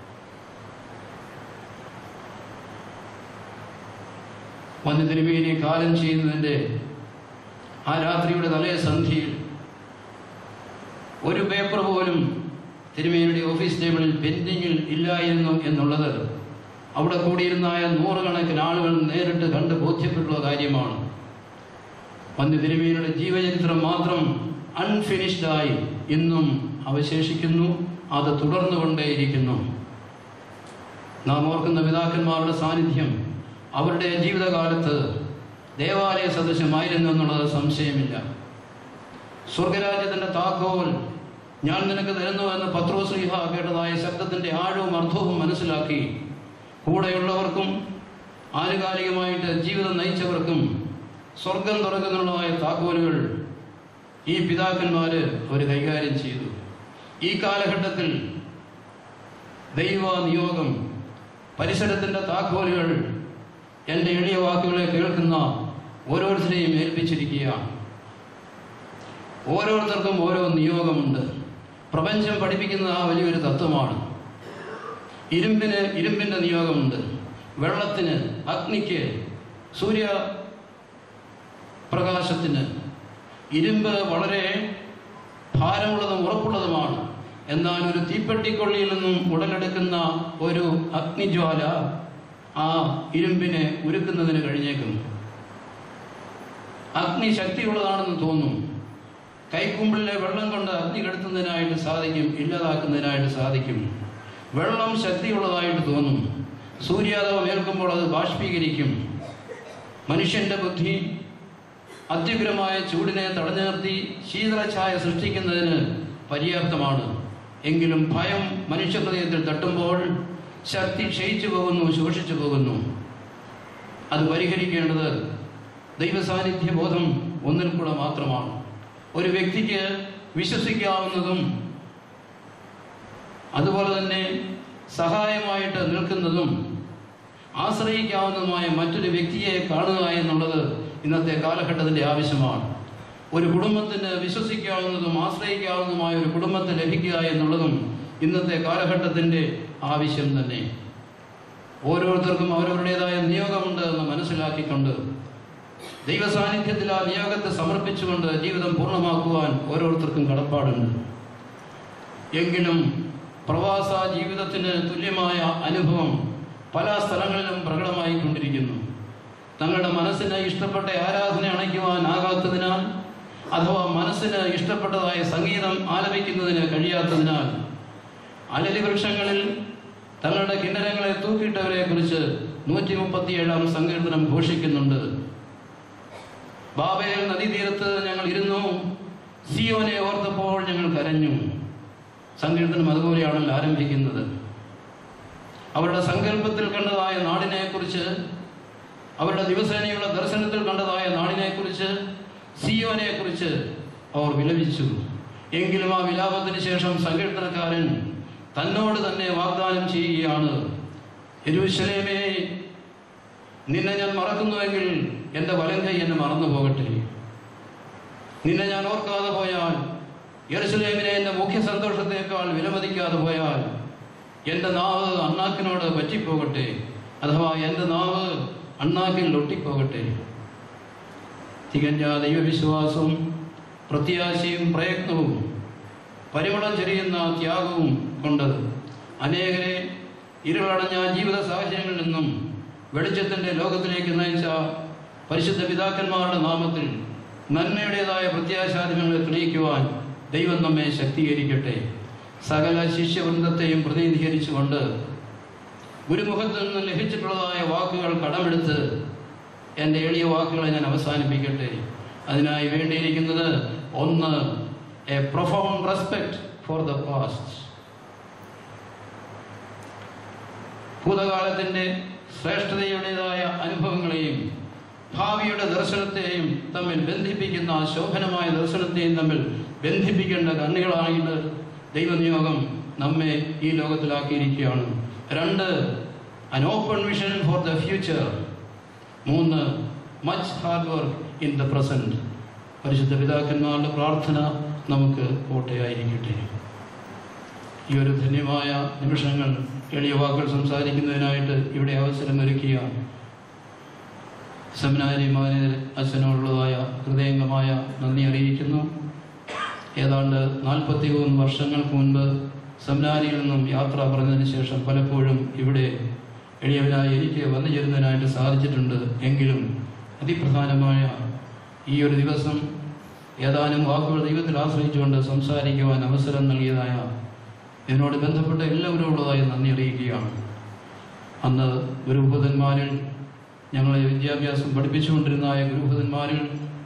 വന്ന് തിരുമേനി കാലം ചെയ്യുന്നതിൻ്റെ ആ രാത്രിയുടെ തലേ സന്ധിയിൽ ഒരു പേപ്പർ പോലും തിരുമേനിയുടെ ഓഫീസ് ടേബിളിൽ പെൻഡിങ്ങിൽ ഇല്ലായിരുന്നു എന്നുള്ളത് അവിടെ കൂടിയിരുന്നായ നൂറുകണക്കിന് ആളുകൾ നേരിട്ട് കണ്ട് ബോധ്യപ്പെട്ടുള്ള കാര്യമാണ് പന്നി തിരുമേനിയുടെ ജീവചരിത്രം മാത്രം അൺഫിനിഷ്ഡ് ആയി ഇന്നും അവശേഷിക്കുന്നു അത് തുടർന്നുകൊണ്ടേയിരിക്കുന്നു നാം ഓർക്കുന്ന പിതാക്കന്മാരുടെ സാന്നിധ്യം അവരുടെ ജീവിതകാലത്ത് ദേവാലയ സദൃശമായിരുന്നു എന്നുള്ളത് സംശയമില്ല സ്വർഗരാജ്യത്തിന്റെ താക്കോൽ ഞാൻ നിനക്ക് തരുന്നു എന്ന് പത്രോശ്രീഹ കേട്ടതായ ശബ്ദത്തിന്റെ ആഴവും അർത്ഥവും മനസ്സിലാക്കി കൂടെയുള്ളവർക്കും ആനുകാലികമായിട്ട് ജീവിതം നയിച്ചവർക്കും സ്വർഗം തുറക്കുന്നുള്ളതായ താക്കോലുകൾ ഈ പിതാക്കന്മാര് അവർ കൈകാര്യം ചെയ്തു ഈ കാലഘട്ടത്തിൽ ദൈവ നിയോഗം പരിസരത്തിന്റെ താക്കോലുകൾ എൻ്റെ എളിയ വാക്കുകളെ കേൾക്കുന്ന ഓരോരുത്തരെയും ഏൽപ്പിച്ചിരിക്കുകയാണ് ഓരോരുത്തർക്കും ഓരോ നിയോഗമുണ്ട് പ്രപഞ്ചം പഠിപ്പിക്കുന്ന ആ വലിയൊരു തത്വമാണ് ഇരുമ്പിന് ഇരുമ്പിന്റെ നിയോഗമുണ്ട് വെള്ളത്തിന് അഗ്നിക്ക് സൂര്യ പ്രകാശത്തിന് ഇരുമ്പ് വളരെ ഭാരമുള്ളതും ഉറപ്പുള്ളതുമാണ് എന്നാൽ ഒരു തീപ്പെട്ടിക്കൊള്ളിയിൽ നിന്നും ഉടലെടുക്കുന്ന ഒരു അഗ്നിജ്വാല ആ ഇരുമ്പിനെ ഉരുക്കുന്നതിന് കഴിഞ്ഞേക്കും അഗ്നി ശക്തിയുള്ളതാണെന്ന് തോന്നും കൈക്കുമ്പിളിലെ വെള്ളം കൊണ്ട് അഗ്നി കെടുത്തുന്നതിനായിട്ട് സാധിക്കും ഇല്ലാതാക്കുന്നതിനായിട്ട് സാധിക്കും വെള്ളം ശക്തിയുള്ളതായിട്ട് തോന്നും സൂര്യാതപം ഏൽക്കുമ്പോൾ അത് ബാഷ്പീകരിക്കും മനുഷ്യന്റെ ബുദ്ധി അത്യുഗ്രമായ ചൂടിനെ തടഞ്ഞു നിർത്തി ശീതളഛായ സൃഷ്ടിക്കുന്നതിന് പര്യാപ്തമാണ് എങ്കിലും ഭയം മനുഷ്യഹൃദയത്തിൽ തട്ടുമ്പോൾ ശക്തി ക്ഷയിച്ചു പോകുന്നു ശോഷിച്ചു പോകുന്നു അത് പരിഹരിക്കേണ്ടത് ദൈവസാന്നിധ്യ ബോധം ഒന്നിൽ കൂടെ മാത്രമാണ് ഒരു വ്യക്തിക്ക് വിശ്വസിക്കാവുന്നതും അതുപോലെ തന്നെ സഹായമായിട്ട് നിൽക്കുന്നതും ആശ്രയിക്കാവുന്നതുമായ മറ്റൊരു വ്യക്തിയെ കാണുക എന്നുള്ളത് ഇന്നത്തെ കാലഘട്ടത്തിന്റെ ആവശ്യമാണ് ഒരു കുടുംബത്തിന് വിശ്വസിക്കാവുന്നതും ആശ്രയിക്കാവുന്നതുമായ ഒരു കുടുംബത്തെ ലഭിക്കുക എന്നുള്ളതും ഇന്നത്തെ കാലഘട്ടത്തിന്റെ ആവശ്യം തന്നെ ഓരോരുത്തർക്കും അവരവരുടേതായ നിയോഗമുണ്ട് എന്ന് മനസ്സിലാക്കിക്കൊണ്ട് ദൈവ സാന്നിധ്യത്തിൽ ആ നിയോഗത്തെ സമർപ്പിച്ചുകൊണ്ട് ജീവിതം പൂർണ്ണമാക്കുവാൻ ഓരോരുത്തർക്കും കടപ്പാടുണ്ട് എങ്കിലും പ്രവാസ ജീവിതത്തിന് തുല്യമായ അനുഭവം പല സ്ഥലങ്ങളിലും പ്രകടമായി കൊണ്ടിരിക്കുന്നു തങ്ങളുടെ മനസ്സിന് ഇഷ്ടപ്പെട്ട ആരാധന അണയ്ക്കുവാനാകാത്തതിനാൽ അഥവാ മനസ്സിന് ഇഷ്ടപ്പെട്ടതായ സംഗീതം ആലപിക്കുന്നതിന് കഴിയാത്തതിനാൽ അലലി വൃക്ഷങ്ങളിൽ തങ്ങളുടെ കിന്നരങ്ങളെ തൂക്കിയിട്ടവരെ കുറിച്ച് നൂറ്റി മുപ്പത്തിയേഴാം സങ്കീർത്തനം ഘോഷിക്കുന്നുണ്ട് ബാബേൽ നദീതീരത്ത് ഞങ്ങൾ ഇരുന്നു സിയോനെ ഓർത്തപ്പോൾ ഞങ്ങൾ കരഞ്ഞു സങ്കീർത്തനം അതുപോലെയാണല്ലോ ആരംഭിക്കുന്നത് അവരുടെ സങ്കല്പത്തിൽ കണ്ടതായ നാടിനെ കുറിച്ച് അവരുടെ ദിവസേനയുള്ള ദർശനത്തിൽ കണ്ടതായ നാടിനെ കുറിച്ച് സിയോനെ കുറിച്ച് അവർ വിലപിച്ചു എങ്കിലും ആ വിലാപത്തിന് ശേഷം സങ്കീർത്തനക്കാരൻ തന്നോട് തന്നെ വാഗ്ദാനം ചെയ്യുകയാണ് യെരൂശലേമേ നിന്നെ ഞാൻ മറക്കുന്നുവെങ്കിൽ എൻ്റെ വലം കൈ എന്നെ മറന്നു പോകട്ടെ നിന്നെ ഞാൻ ഓർക്കാതെ പോയാൽ യെറുസലേമിനെ എൻ്റെ മുഖ്യ സന്തോഷത്തേക്കാൾ വിലമതിക്കാതെ പോയാൽ എൻ്റെ നാവ് അണ്ണാക്കിനോട് പറ്റിപ്പോകട്ടെ അഥവാ എൻ്റെ നാവ് അണ്ണാക്കിൽ ഒട്ടിപ്പോകട്ടെ തികഞ്ഞ ദൈവവിശ്വാസവും പ്രത്യാശയും പ്രയത്നവും പരിമളം ചെറിയുന്ന ത്യാഗവും കൊണ്ട് അനേകരെ ഇരുളടഞ്ഞ ജീവിത സാഹചര്യങ്ങളിൽ നിന്നും വെളിച്ചത്തിൻ്റെ ലോകത്തിലേക്ക് നയിച്ച പരിശുദ്ധ പിതാക്കന്മാരുടെ നാമത്തിൽ നന്മയുടേതായ പ്രത്യാശാദിനങ്ങളെ തെളിയിക്കുവാൻ ദൈവം നമ്മെ ശക്തീകരിക്കട്ടെ സകല ശിഷ്യവൃന്ദത്തെയും പ്രതിനിധീകരിച്ചുകൊണ്ട് ഗുരുമുഖത്ത് നിന്ന് ലഭിച്ചിട്ടുള്ളതായ വാക്കുകൾ കടമെടുത്ത് എൻ്റെ എളിയ വാക്കുകളെ ഞാൻ അവസാനിപ്പിക്കട്ടെ അതിനായി വേണ്ടിയിരിക്കുന്നത് ഒന്ന് a profound respect for the past ഭൂതകാലത്തിൻ്റെ ശ്രേഷ്ഠതയുടേതായ അനുഭവങ്ങളെയും ഭാവിയുടെ ദർശനത്തെയും തമ്മിൽ ബന്ധിപ്പിക്കുന്ന ശോഭനമായ ദർശനത്തെയും തമ്മിൽ ബന്ധിപ്പിക്കേണ്ട കണ്ണികളായിട്ട് ദൈവനിയോഗം നമ്മെ ഈ ലോകത്തിലാക്കിയിരിക്കുകയാണ് രണ്ട് an open vision for the future മൂന്ന് much hard work in the present പരിശുദ്ധ പിതാക്കന്മാരുടെ പ്രാർത്ഥന നമുക്ക് കോട്ടയായിരിക്കട്ടെ ഈ ഒരു ധന്യമായ നിമിഷങ്ങൾ എളിയ വാക്കുകൾ സംസാരിക്കുന്നതിനായിട്ട് ഇവിടെ അവസരം ഒരുക്കിയ സെമിനാരി മാനേജർ അച്ഛനോടുള്ളതായ ഹൃദയംഗമായ നന്ദി അറിയിക്കുന്നു ഏതാണ്ട് നാൽപ്പത്തി മൂന്ന് വർഷങ്ങൾക്ക് മുൻപ് സെമിനാരിയിൽ നിന്നും യാത്ര പറഞ്ഞതിന് ശേഷം പലപ്പോഴും ഇവിടെ എളിയവനായി എനിക്ക് വന്നു ചേരുന്നതിനായിട്ട് സാധിച്ചിട്ടുണ്ട് എങ്കിലും അതിപ്രധാനമായ ഈ ഒരു ദിവസം ഏതാനും വാക്കുകൾ ദൈവത്തിൽ ആശ്രയിച്ചുകൊണ്ട് സംസാരിക്കുവാൻ അവസരം നൽകിയതായ ഇതിനോട് ബന്ധപ്പെട്ട എല്ലാവരോടുള്ളതായി നന്ദി അറിയിക്കുകയാണ് അന്ന് ഗുരുഭൂതന്മാരിൽ ഞങ്ങളെ വിദ്യാഭ്യാസം പഠിപ്പിച്ചുകൊണ്ടിരുന്നതായ ഗുരുഭൂതന്മാരിൽ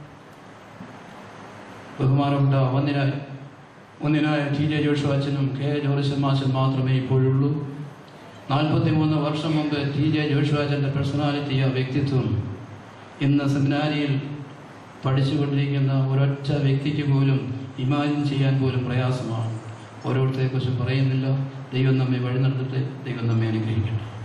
ബഹുമാനപ്പെട്ട വന്യനായ ഒന്നിനായ ടി ജെ ജോഷുവാച്ചനും കെ ജോർജ് മാച്ചൻ മാത്രമേ ഇപ്പോഴുള്ളൂ നാൽപ്പത്തി മൂന്ന് വർഷം മുമ്പ് ടി ജെ ജോഷുവാച്ചൻ്റെ പേഴ്സണാലിറ്റി ആ വ്യക്തിത്വം ഇന്ന് സെമിനാരിയിൽ പഠിച്ചുകൊണ്ടിരിക്കുന്ന ഒരൊറ്റ വ്യക്തിക്ക് പോലും ഇമാജിൻ ചെയ്യാൻ പോലും പ്രയാസമാണ് ഓരോരുത്തരെക്കുറിച്ചും പറയുന്നില്ല ദൈവം നമ്മെ വഴി നടത്തട്ടെ ദൈവം നമ്മെ അനുഗ്രഹിക്കട്ടെ